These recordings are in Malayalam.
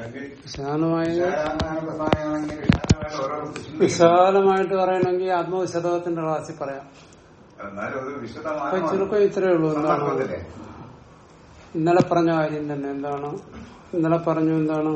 അല്ലെങ്കിൽ വിശാലമായത് വിശാലമായ പ്രസ്ഥാനമാണെങ്കിൽ വിശാലമായിട്ട് ഓരോ വിശുദ്ധി- വിശാലമായിട്ട് പറയണമെങ്കിൽ ആത്മവിശദത്തിന്റെ ക്ലാസ്സിൽ പറയാം എന്നാലും ഒരു അപ്പൊ വിശദമായ ചുരുക്കം ഇത്രയേ ഉള്ളൂ എന്താണ് സന്ദർഭത്തിലെ ഇന്നലെ പറഞ്ഞ കാര്യം തന്നെ എന്താണ് ഇന്നലെ പറഞ്ഞു എന്താണ്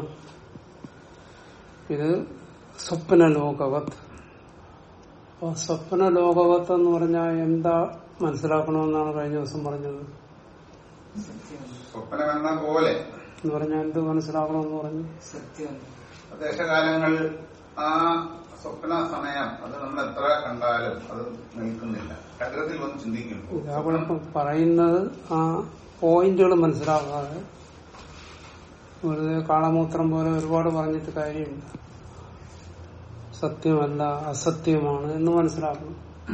ഇത് സ്വപ്ന ലോകവത് അപ്പൊ സ്വപ്ന ലോകവത്ത് എന്ന് പറഞ്ഞാൽ എന്താ മനസ്സിലാക്കണമെന്നാണ് കഴിഞ്ഞ ദിവസം പറഞ്ഞത് സ്വപ്നം എന്ന പോലെ എന്ന് പറഞ്ഞാൽ എന്ത് മനസ്സിലാക്കണമെന്ന് പറഞ്ഞു സത്യം ദേശകാലങ്ങൾ ആ സ്വപ്ന സമയം അത് നമ്മൾ എത്ര കണ്ടാലും അത് നിൽക്കുന്നില്ല ചക്രത്തിൽ വന്ന് ചിന്തിക്കുമ്പോൾ അവിടെ പറയുന്നത് ആ പോയിന്റുകൾ മനസ്സിലാക്കാതെ വെറുതെ കാളമൂത്രം പോലെ ഒരുപാട് പറഞ്ഞിട്ട് കാര്യമില്ല സത്യമല്ല അസത്യമാണ് എന്ന് മനസ്സിലാക്കണം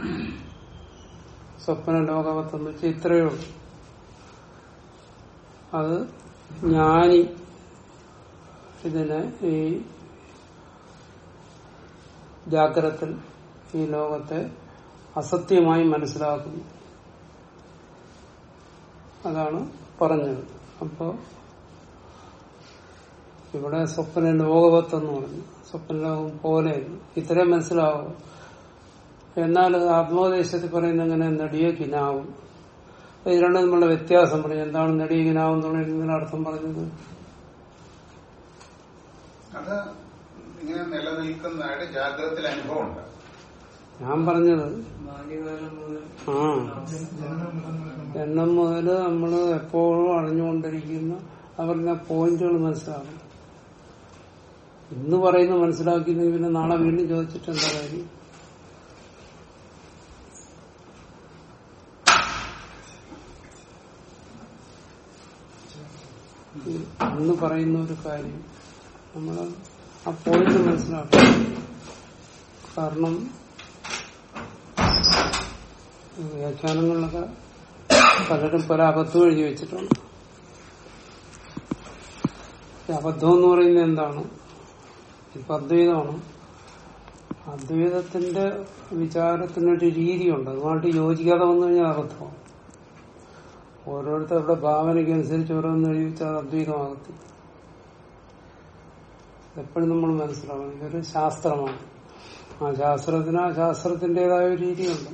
സ്വപ്ന ലോകവത്തെന്ന് വെച്ചാൽ ഇത്രയേ ഉള്ളൂ അത് ജ്ഞാനി ഇതിനെ ഈ ജാഗ്രത്തിൽ ഈ ലോകത്തെ അസത്യമായി മനസ്സിലാക്കുന്നു അതാണ് പറഞ്ഞത് അപ്പോ ഇവിടെ സ്വപ്ന ലോകവത്ത് എന്ന് പറഞ്ഞു സ്വപ്ന ലോകം പോലെ ഇത്രയും മനസ്സിലാവും എന്നാൽ അത് ആത്മോദേശത്തിൽ പറയുന്ന എങ്ങനെ നെടിയ കിനാവും അപ്പൊ ഇത് രണ്ടും തമ്മിലുള്ള വ്യത്യാസം പറഞ്ഞു എന്താണ് നെടിയ കിനാവും എന്നുള്ള അർത്ഥം പറഞ്ഞത് അത് ഇങ്ങനെ നിലനിൽക്കുന്നതായിട്ട് ജാഗ്രതത്തിൽ അനുഭവമുണ്ട് ഞാൻ പറഞ്ഞത് ബാല്യകാലം മുതൽ ആ എണ്ണം മുതൽ നമ്മൾ എപ്പോഴും അറിഞ്ഞുകൊണ്ടിരിക്കുന്ന അവരുടെ പോയിന്റുകൾ മനസ്സിലാക്കണം ഇന്ന് പറയുന്ന മനസ്സിലാക്കിയെങ്കിൽ പിന്നെ നാളെ വീണ്ടും ചോദിച്ചിട്ട് എന്താ കാര്യം ഇന്ന് പറയുന്ന ഒരു കാര്യം നമ്മൾ ആ പോയിന്റ് മനസ്സിലാക്കണം കാരണം വ്യാഖ്യാനങ്ങളിലൊക്കെ പലരും പല അബദ്ധം എഴുതി വെച്ചിട്ടുണ്ട് ഈ അബദ്ധം എന്ന് പറയുന്നത് എന്താണ് ഇപ്പൊ അദ്വൈതമാണ് അദ്വൈതത്തിന്റെ വിചാരത്തിനൊരു രീതിയുണ്ട് അതുമായിട്ട് യോജിക്കാതെ വന്നു കഴിഞ്ഞാൽ അബദ്ധമാണ് ഓരോരുത്തരുടെ ഭാവനയ്ക്ക് അനുസരിച്ച് ഓരോന്ന് എഴുതി വെച്ചാൽ അത് അദ്വൈതമാകത്തില്ല എപ്പോഴും നമ്മൾ മനസ്സിലാക്കണം ഇതൊരു ശാസ്ത്രമാണ് ആ ശാസ്ത്രത്തിന് ആ ശാസ്ത്രത്തിന്റേതായ ഒരു രീതിയുണ്ട്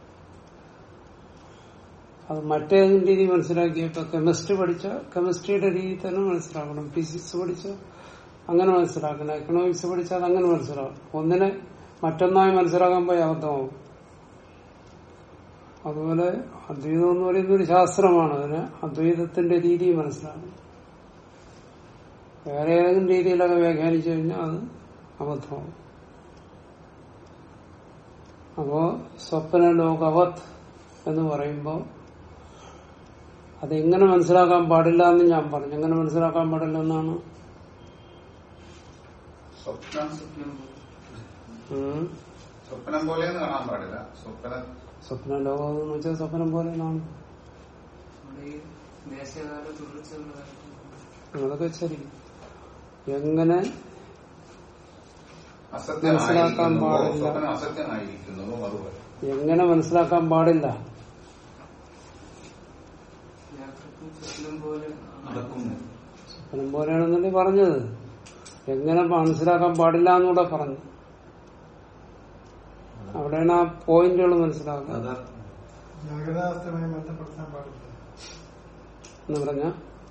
അത് മറ്റേതെങ്കിലും രീതി മനസ്സിലാക്കി ഇപ്പൊ കെമിസ്ട്രി പഠിച്ച കെമിസ്ട്രിയുടെ രീതി തന്നെ മനസ്സിലാക്കണം ഫിസിക്സ് പഠിച്ച അങ്ങനെ മനസ്സിലാക്കണം എക്കണോമിക്സ് പഠിച്ചാൽ അത് അങ്ങനെ മനസ്സിലാക്കണം ഒന്നിനെ മറ്റൊന്നായി മനസ്സിലാക്കാൻ പോയി അബദ്ധമാവും അതുപോലെ അദ്വൈതം എന്ന് പറയുന്ന ഒരു ശാസ്ത്രമാണ് അതിന് അദ്വൈതത്തിന്റെ രീതി മനസ്സിലാക്കണം വേറെ ഏതെങ്കിലും രീതിയിലൊക്കെ വ്യാഖ്യാനിച്ചു കഴിഞ്ഞാൽ അത് അബദ്ധമാവും അപ്പോ സ്വപ്ന ലോകവത് എന്ന് പറയുമ്പോൾ അതെങ്ങനെ മനസ്സിലാക്കാൻ പാടില്ല എന്ന് ഞാൻ പറഞ്ഞു എങ്ങനെ മനസ്സിലാക്കാൻ പാടില്ല എന്നാണ് സ്വപ്നം സ്വപ്നം പോലെ. ഉം. സ്വപ്നം പോലെയെന്ന് കാണാൻ പാടില്ല സ്വപ്ന സ്വപ്ന ലോകം എന്ന് വെച്ചാൽ സ്വപ്നം പോലെ എന്നാണ് നമ്മുടെ ഈ ദേശകാല തുടർച്ചയുള്ള കാര്യം അതൊക്കെ ശരി എങ്ങനെ മനസ്സിലാക്കാൻ അസത്യമായിരിക്കുന്നു പാടില്ല. സ്വപ്നം അസത്യമായിരിക്കുന്നു അതുപോലെ എങ്ങനെ മനസ്സിലാക്കാൻ പാടില്ല യാത്രക്കും സ്വപ്നം പോലെ നടക്കുന്നു സ്വപ്നം പോലെയാണെന്നല്ലേ പറഞ്ഞത് എങ്ങനെ മനസ്സിലാക്കാൻ പാടില്ല എന്നൂടെ പറഞ്ഞു അവിടെയാണ് ആ പോയിന്റുകൾ മനസ്സിലാക്കുക ജാഗ്രതാവസ്ഥയുമായി ബന്ധപ്പെടുത്താൻ പാടില്ല എന്ന് പറഞ്ഞ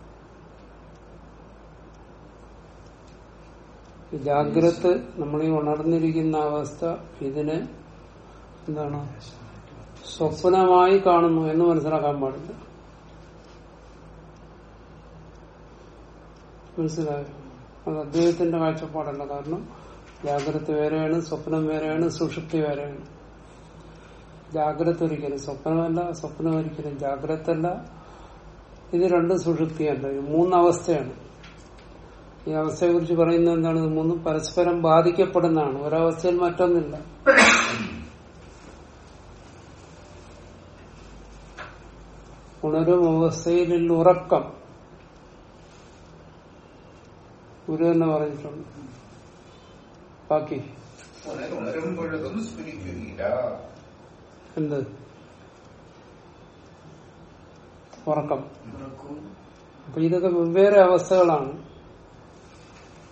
ഈ ജാഗ്രത് നമ്മൾ ഈ ഉണർന്നിരിക്കുന്ന അവസ്ഥ ഇതിനെ എന്താണ് സ്വപ്നമായി കാണുന്നു എന്ന് മനസ്സിലാക്കാൻ പാടില്ല മനസ്സിലായോ അത് അദ്ദേഹത്തിന്റെ കാഴ്ചപ്പാടല്ല കാരണം ജാഗ്രത വേറെയാണ് സ്വപ്നം വേറെയാണ് സുഷുപ്തി വേറെയാണ് ജാഗ്രത ഒരിക്കലും സ്വപ്നമല്ല സ്വപ്നം ഒരിക്കലും ജാഗ്രത അല്ല ഇത് രണ്ടും സുഷുപ്തിയല്ല ഇത് മൂന്നവസ്ഥയാണ് ഈ അവസ്ഥയെ കുറിച്ച് പറയുന്നത് എന്താണ് ഇത് മൂന്നും പരസ്പരം ബാധിക്കപ്പെടുന്നതാണ് ഒരവസ്ഥയിൽ മറ്റൊന്നില്ല ഉണരും അവസ്ഥയിൽ ഉറക്കം ഗുരു തന്നെ പറഞ്ഞിട്ടുണ്ട് ബാക്കി ഉണരും- ഉണരുമ്പോഴതൊന്നും സ്ഫുരിക്കുകയില്ല എന്ത് ഉറക്കം ഉറക്കവും അപ്പൊ ഇതൊക്കെ വെവ്വേറെ അവസ്ഥകളാണ്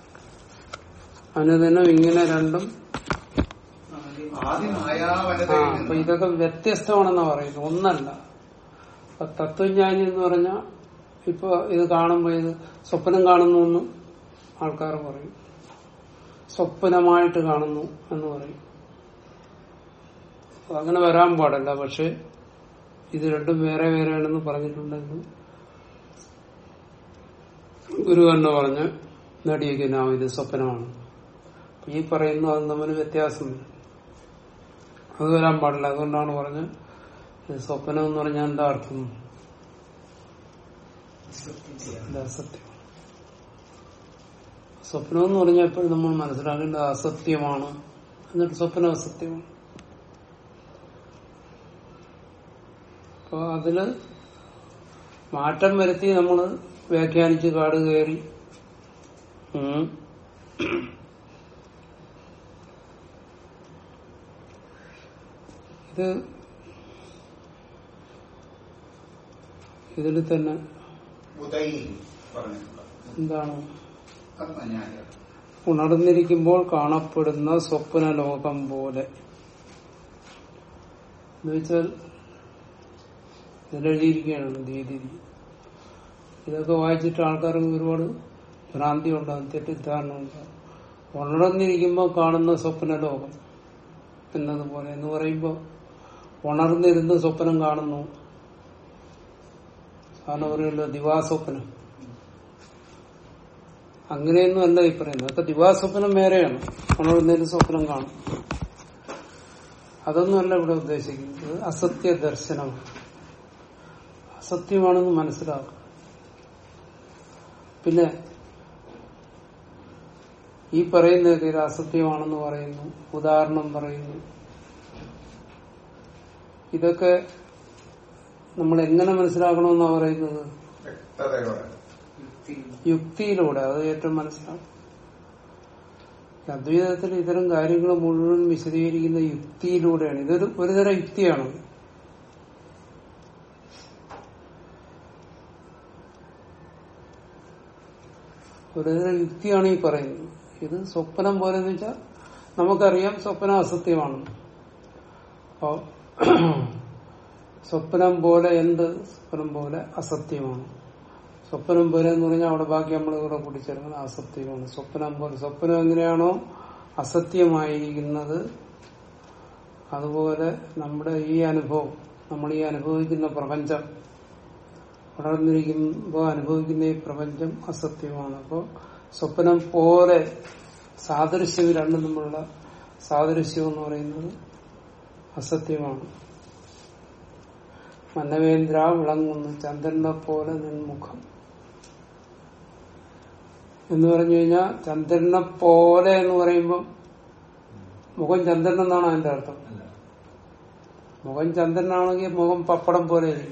അനുദിനം ഇങ്ങനെ രണ്ടും ആദ്യം ആദ്യം ആ മായാവനതയിൽ അപ്പൊ നിന്ന് ഇതൊക്കെ വ്യത്യസ്തമാണെന്നാ പറയുന്നത് ഒന്നല്ല അപ്പൊ തത്വജ്ഞാനി എന്ന് പറഞ്ഞ ഇപ്പൊ ഇത് കാണുമ്പോ ഇത് സ്വപ്നം കാണുന്നു എന്ന് ആൾക്കാർ പറയും സ്വപ്നമായിട്ട് കാണുന്നു എന്ന് പറയും അപ്പൊ അങ്ങനെ വരാൻ പാടില്ല പക്ഷെ ഇത് രണ്ടും വേറെ വേറെയാണെന്ന് പറഞ്ഞിട്ടുണ്ടെങ്കിൽ ഗുരു തന്നെ പറഞ്ഞ് നേടിയിരിക്കുന്ന ഇത് സ്വപ്നമാണ് അപ്പൊ ഈ പറയുന്നു അത് തമ്മിൽ വ്യത്യാസമില്ല അത് വരാൻ പാടില്ല അതുകൊണ്ടാണ് പറഞ്ഞത് ഇത് സ്വപ്നം എന്ന് പറഞ്ഞാൽ എന്താ അർത്ഥം ഇത് അസത്യം സ്വപ്നം എന്ന് പറഞ്ഞാൽ എപ്പോഴും നമ്മൾ മനസ്സിലാക്കേണ്ടത് അസത്യമാണ് എന്നിട്ട് സ്വപ്നം അസത്യമാണ് അപ്പൊ അതില് മാറ്റം വരുത്തി നമ്മൾ വ്യാഖ്യാനിച്ച് കാട് കയറി ഉം. ഇത് ഇതിൽ തന്നെ ഉദയി പറഞ്ഞിട്ടുണ്ട് എന്താണ് അത് ഞാൻ ഉണർന്നിരിക്കുമ്പോൾ കാണപ്പെടുന്ന സ്വപ്ന ലോകം പോലെ എന്നുവെച്ചാൽ ഇതിലെഴുതിയിരിക്കുകയാണ് ദീതി ഇതൊക്കെ വായിച്ചിട്ട് ആൾക്കാർക്ക് ഒരുപാട് ഭ്രാന്തി ഉണ്ടാകും തെറ്റിദ്ധാരണ ഉണ്ടാകും ഉണർന്നിരിക്കുമ്പോൾ കാണുന്ന സ്വപ്ന ലോകം എന്നതുപോലെ എന്ന് പറയുമ്പോൾ ഉണർന്നിരുന്ന് സ്വപ്നം കാണുന്നു സാധാരണ പറയുമല്ലോ ദിവാസ്വപ്നം അങ്ങനെയൊന്നും അല്ല ഈ പറയുന്നത് അതൊക്കെ ദിവാസ്വപ്നം വേറെയാണ് ഉണർന്നൊരു സ്വപ്നം കാണും അതൊന്നുമല്ല ഇവിടെ ഉദ്ദേശിക്കുന്നത് അസത്യ ദർശനമാണ് അസത്യമാണെന്ന് മനസ്സിലാക്കുക പിന്നെ ഈ പറയുന്നതൊക്കെ ഇത് അസത്യമാണെന്ന് പറയുന്നു ഉദാഹരണം പറയുന്നു ഇതൊക്കെ നമ്മൾ എങ്ങനെ മനസ്സിലാക്കണമെന്നാണ് പറയുന്നത് വ്യക്തതയോടെ യുക്തി യുക്തിയിലൂടെ അത് ഏറ്റവും മനസ്സിലാവും ഈ അദ്വൈതത്തിൽ ഇത്തരം കാര്യങ്ങൾ മുഴുവൻ വിശദീകരിക്കുന്ന യുക്തിയിലൂടെയാണ് ഇതൊരു ഒരുതരം യുക്തിയാണ് ഒരുതരം യുക്തിയാണ് ഈ പറയുന്നത് ഇത് സ്വപ്നം പോലെ എന്ന് വെച്ചാൽ നമുക്കറിയാം സ്വപ്നം അസത്യമാണ് അപ്പോ സ്വപ്നം പോലെ എന്ത് സ്വപ്നം പോലെ അസത്യമാണ് സ്വപ്നം പോലെ എന്ന് പറഞ്ഞാൽ അവിടെ ബാക്കി നമ്മൾ ഇവിടെ കൂട്ടിച്ചേർക്കുന്നത് അസത്യമാണ് സ്വപ്നം പോലെ സ്വപ്നം എങ്ങനെയാണോ അസത്യമായിരിക്കുന്നത് അതുപോലെ നമ്മുടെ ഈ അനുഭവം നമ്മൾ ഈ അനുഭവിക്കുന്ന പ്രപഞ്ചം വളർന്നിരിക്കുമ്പോൾ അനുഭവിക്കുന്ന ഈ പ്രപഞ്ചം അസത്യമാണ് അപ്പോൾ സ്വപ്നം പോലെ സാദൃശ്യം രണ്ടും തമ്മിലുള്ള സാദൃശ്യം എന്ന് പറയുന്നത് അസത്യമാണ് മന്നവേന്ദ്ര വിളങ്ങുന്നു ചന്ദ്രനെ പോലെ നിൻമുഖം എന്ന് പറഞ്ഞു കഴിഞ്ഞാൽ ചന്ദ്രനെ പോലെ എന്ന് പറയുമ്പോൾ മുഖം ചന്ദ്രൻ എന്നാണ് അതിന്റെ അർത്ഥം മുഖം ചന്ദ്രനാണെങ്കിൽ മുഖം പപ്പടം പോലെ ഇരിക്കും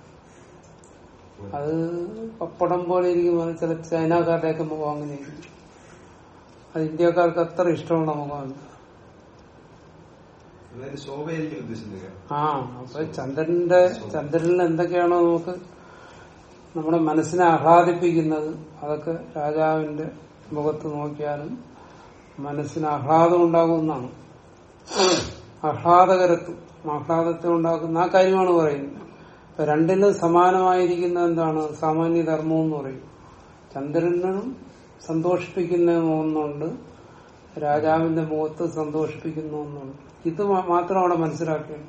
അത് പപ്പടം പോലെ ഇരിക്കുമ്പോൾ ചില ചൈനക്കാരുടെയൊക്കെ മുഖം അങ്ങനെ ഇരിക്കും അത് ഇന്ത്യക്കാർക്ക് അത്ര ഇഷ്ടമുള്ള മുഖമല്ല അതായത് ശോഭയായിരിക്കും ഉദ്ദേശിച്ചത് ആ അപ്പൊ ചന്ദ്രന്റെ ചന്ദ്രനിൽ എന്തൊക്കെയാണോ നമുക്ക് നമ്മുടെ മനസ്സിനെ ആഹ്ലാദിപ്പിക്കുന്നത് അതൊക്കെ രാജാവിന്റെ മുഖത്ത് നോക്കിയാലും മനസ്സിന് ആഹ്ലാദം ഉണ്ടാകുന്നതാണ് ആഹ്ലാദകരത്വം ആഹ്ലാദത്തെ ഉണ്ടാക്കുന്ന ആ കാര്യമാണ് പറയുന്നത് ഇപ്പൊ രണ്ടിനും സമാനമായിരിക്കുന്ന എന്താണ് സാമാന്യ ധർമ്മം എന്ന് പറയും ചന്ദ്രനും സന്തോഷിപ്പിക്കുന്ന ഒന്നുണ്ട് രാജാവിന്റെ മുഖത്ത് സന്തോഷിപ്പിക്കുന്ന ഒന്നുണ്ട് ഇത് മാ- മാത്രം അവിടെ മനസ്സിലാക്കുകയാണ്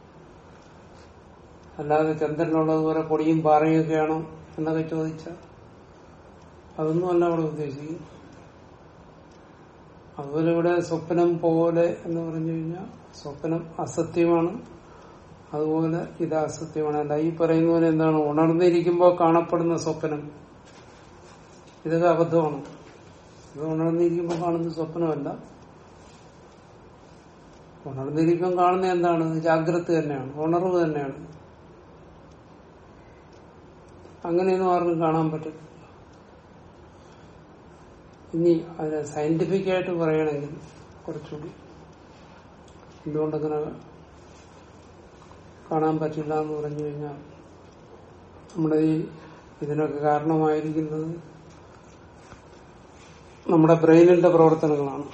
അല്ലാതെ ചന്ദ്രനുള്ളതുപോലെ പൊടിയും പാറയും ഒക്കെയാണോ എന്നൊക്കെ ചോദിച്ചാൽ അതൊന്നും അല്ല അവിടെ ഉദ്ദേശിക്കും അതുപോലെ ഇവിടെ സ്വപ്നം പോലെ എന്ന് പറഞ്ഞു കഴിഞ്ഞാൽ സ്വപ്നം അസത്യമാണ് അതുപോലെ ഇത് അസത്യമാണ് അല്ല ഈ പറയുന്ന പോലെ എന്താണ് ഉണർന്നിരിക്കുമ്പോൾ കാണപ്പെടുന്ന സ്വപ്നം ഇതൊക്കെ അബദ്ധമാണ് ഇത് ഉണർന്നിരിക്കുമ്പോൾ കാണുന്ന സ്വപ്നമല്ല ഉണർന്നിരിക്കുമ്പോൾ കാണുന്ന എന്താണ് ഇത് ജാഗ്രത തന്നെയാണ് ഉണർവ് തന്നെയാണ് അങ്ങനെയൊന്നും ആർക്കും കാണാൻ പറ്റില്ല ഇനി അതിനെ സയന്റിഫിക് ആയിട്ട് പറയണമെങ്കിൽ കുറച്ചുകൂടി എന്തുകൊണ്ടങ്ങനെ കാണാൻ പറ്റില്ല എന്ന് പറഞ്ഞു കഴിഞ്ഞാൽ നമ്മുടെ ഈ ഇതിനൊക്കെ കാരണമായിരിക്കുന്നത് നമ്മുടെ ബ്രെയിനിന്റെ പ്രവർത്തനങ്ങളാണ്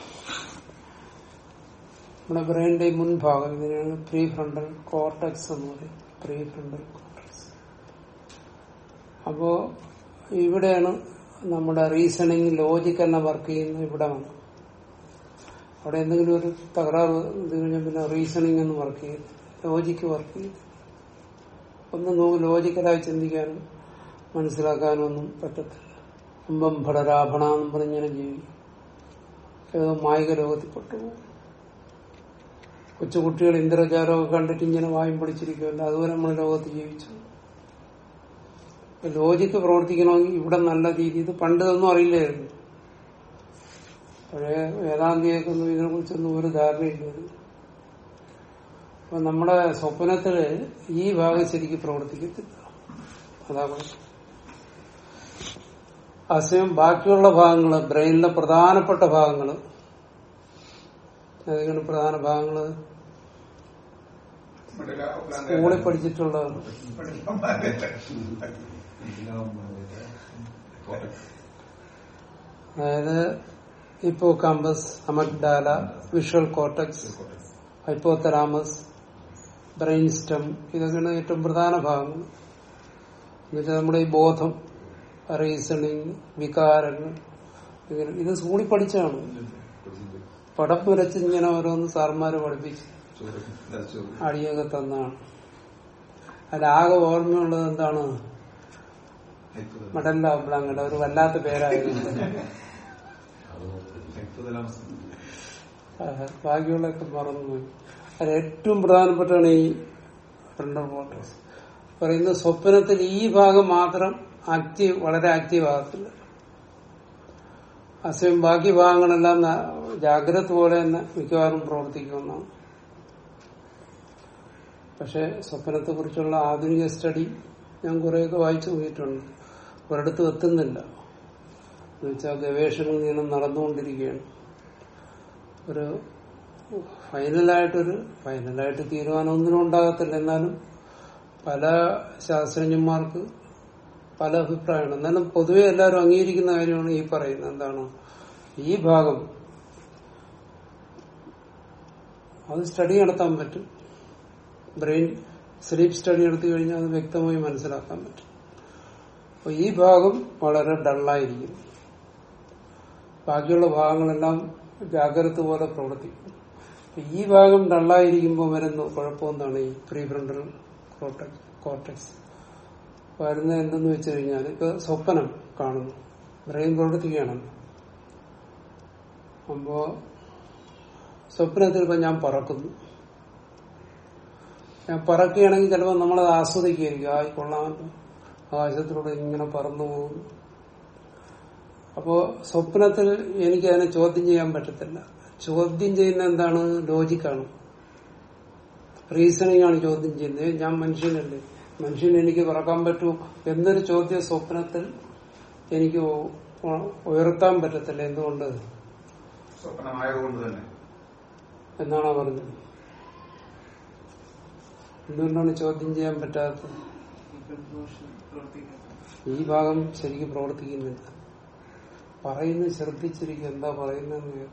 നമ്മുടെ ബ്രെയിനിന്റെ ഈ മുൻഭാഗം ഇതിനാണ് പ്രീ ഫ്രണ്ടൽ കോർട്ടക്സ് എന്ന് പറയും പ്രീ ഫ്രണ്ടൽ കോർട്ടക്സ് അപ്പോ ഇവിടെയാണ് നമ്മുടെ റീസണിങ് ലോജിക് എല്ലാം വർക്ക് ചെയ്യുന്നത് ഇവിടെ വന്നു അവിടെ എന്തെങ്കിലും ഒരു തകരാറ് ഇത് കഴിഞ്ഞാൽ പിന്നെ റീസണിങ് ഒന്നും വർക്ക് ചെയ്യും ലോജിക്ക് വർക്ക് ചെയ്യും ഒന്നും നമുക്ക് ലോജിക്കലായി ചിന്തിക്കാനും മനസ്സിലാക്കാനും ഒന്നും പറ്റത്തില്ല അമ്പം ഭടരാഭണ എന്നും പറഞ്ഞിങ്ങനെ ജീവിക്കും ഏതോ മായിക ലോകത്തിൽപ്പെട്ടു പോകും കൊച്ചുകുട്ടികൾ ഇന്ദ്രജാലമൊക്കെ കണ്ടിട്ട് ഇങ്ങനെ വായും പിടിച്ചിരിക്കുമല്ലോ അതുപോലെ നമ്മൾ ലോകത്ത് ജീവിച്ചു ലോജിക്ക് പ്രവർത്തിക്കണമെങ്കിൽ ഇവിടെ നല്ല രീതി ഇത് പണ്ട് ഇതൊന്നും അറിയില്ലായിരുന്നു പഴയ വേദാന്തിയൊക്കൊന്നും ഇതിനെ കുറിച്ചൊന്നും ഒരു ധാരണയില്ലായിരുന്നു അപ്പൊ നമ്മുടെ സ്വപ്നത്തില് ഈ ഭാഗം ശരിക്കും പ്രവർത്തിക്കത്തില്ല അതാ കുഴപ്പം. അസമയം ബാക്കിയുള്ള ഭാഗങ്ങള് ബ്രെയിനിലെ പ്രധാനപ്പെട്ട ഭാഗങ്ങള് ഏതൊക്കെയാണ് പ്രധാന ഭാഗങ്ങള് മിഡില സ്കൂളിൽ പഠിച്ചിട്ടുള്ളതാണ് അതായത് ഇപ്പോ campus amygdala visual cortex hypothalamus brain stem ഇതൊക്കെയാണ് ഏറ്റവും പ്രധാന ഭാഗങ്ങൾ എന്നുവെച്ചാൽ നമ്മുടെ ഈ ബോധം റീസണിങ് വികാരങ്ങൾ ഇങ്ങനെ ഇത് സ്കൂളിൽ പഠിച്ചാണ് പടം വരച്ച് ഇങ്ങനെ ഓരോന്ന് സാർമാര് പഠിപ്പിച്ച് അടിയൊക്കെ തന്നാണ് അതിലാകെ ഓർമ്മയുള്ളത് എന്താണ് മഡല്ല ബ്ലാങ്കട ഒരു വല്ലാത്ത പേരായിരുന്നു ആഹ് ബാക്കിയുള്ളതൊക്കെ മറന്നുപോയി അത് ഏറ്റവും പ്രധാനപ്പെട്ടാണ് ഈ ഫ്രണ്ടൽ കോർട്ടക്സ് പറയുന്ന സ്വപ്നത്തിൽ ഈ ഭാഗം മാത്രം ആക്റ്റീവ് വളരെ ആക്റ്റീവ് ആകത്തില്ല അസമയം ബാക്കി ഭാഗങ്ങളെല്ലാം ന- ജാഗ്രത പോലെ തന്നെ മിക്കവാറും പ്രവർത്തിക്കുമെന്നാണ് പക്ഷെ സ്വപ്നത്തെ കുറിച്ചുള്ള ആധുനിക സ്റ്റഡി ഞാൻ കുറെയൊക്കെ വായിച്ചു നോക്കിയിട്ടുണ്ട് ഒരിടത്തും എത്തുന്നില്ല എന്നുവെച്ചാൽ ഗവേഷണം ഇങ്ങനെ നടന്നുകൊണ്ടിരിക്കുകയാണ് ഒരു ഫൈനലായിട്ടൊരു ഫൈനലായിട്ട് തീരുമാനമൊന്നും ഉണ്ടാകത്തില്ല എന്നാലും പല ശാസ്ത്രജ്ഞന്മാർക്ക് പല അഭിപ്രായമാണ് എന്നാലും പൊതുവെ എല്ലാവരും അംഗീകരിക്കുന്ന കാര്യമാണ് ഈ പറയുന്നത് എന്താണ് ഈ ഭാഗം അത് സ്റ്റഡി നടത്താൻ പറ്റും ബ്രെയിൻ സ്ലീപ്പ് സ്റ്റഡി നടത്തി കഴിഞ്ഞാൽ അത് വ്യക്തമായി മനസ്സിലാക്കാൻ പറ്റും അപ്പൊ ഈ ഭാഗം വളരെ ഡള്ളായിരിക്കും ബാക്കിയുള്ള ഭാഗങ്ങളെല്ലാം ജാഗ്രത പോലെ പ്രവർത്തിക്കും അപ്പൊ ഈ ഭാഗം ഡള്ളായിരിക്കുമ്പോൾ വരുന്ന കുഴപ്പമെന്താണ് ഈ പ്രീ ഫ്രണ്ടൽ കോർട്ടക്സ് വരുന്നത് എന്തെന്ന് വെച്ച് കഴിഞ്ഞാൽ ഇപ്പൊ സ്വപ്നം കാണുന്നു ബ്രെയിൻ പ്രവർത്തിക്കുകയാണല്ലോ അപ്പോ സ്വപ്നത്തിൽ ഇപ്പൊ ഞാൻ പറക്കുന്നു ഞാൻ പറക്കുകയാണെങ്കിൽ ചിലപ്പോൾ നമ്മളത് ആസ്വദിക്കുകയായിരിക്കും ആ കൊള്ളാമല്ലോ ആകാശത്തിലൂടെ ഇങ്ങനെ പറന്നു പോകുന്നു അപ്പോ സ്വപ്നത്തിൽ എനിക്ക് അതിനെ ചോദ്യം ചെയ്യാൻ പറ്റത്തില്ല ചോദ്യം ചെയ്യുന്ന എന്താണ് ലോജിക്കാണ് റീസണിംഗ് ആണ് ചോദ്യം ചെയ്യുന്നത് ഞാൻ മനുഷ്യനല്ലേ മനുഷ്യന് എനിക്ക് പറക്കാൻ പറ്റൂ എന്നൊരു ചോദ്യം സ്വപ്നത്തിൽ എനിക്ക് ഉ- ഉയർത്താൻ പറ്റത്തില്ല എന്തുകൊണ്ട് സ്വപ്നമായതുകൊണ്ട് തന്നെ എന്നാണ് പറഞ്ഞത് എന്തുകൊണ്ടാണ് ചോദ്യം ചെയ്യാൻ പറ്റാത്തത് പ്രവർത്തിക്കുന്നത് ഈ ഭാഗം ശരിക്കും പ്രവർത്തിക്കുന്നില്ല പറയുന്നത് ശ്രദ്ധിച്ചിരിക്കും എന്താ പറയുന്നതെന്ന്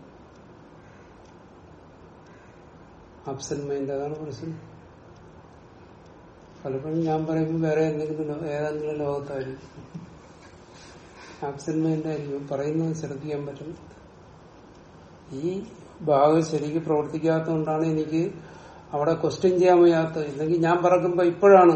അബ്സെന്റ് മൈൻഡ് അതാണ് പ്രശ്നം പലപ്പോഴും ഞാൻ പറയുമ്പോൾ വേറെ എന്തെങ്കിലും ലോ- ഏതെങ്കിലും ലോകത്തായിരിക്കും ആബ്സെന്റ് മൈൻഡ് ആയിരിക്കും പറയുന്നത് ശ്രദ്ധിക്കാൻ പറ്റും ഈ ഭാഗം ശരിക്കും പ്രവർത്തിക്കാത്തതുകൊണ്ടാണ് എനിക്ക് അവിടെ ക്വസ്റ്റ്യൻ ചെയ്യാൻ വയ്യാത്തത് ഇല്ലെങ്കിൽ ഞാൻ പറക്കുമ്പോ ഇപ്പോഴാണ്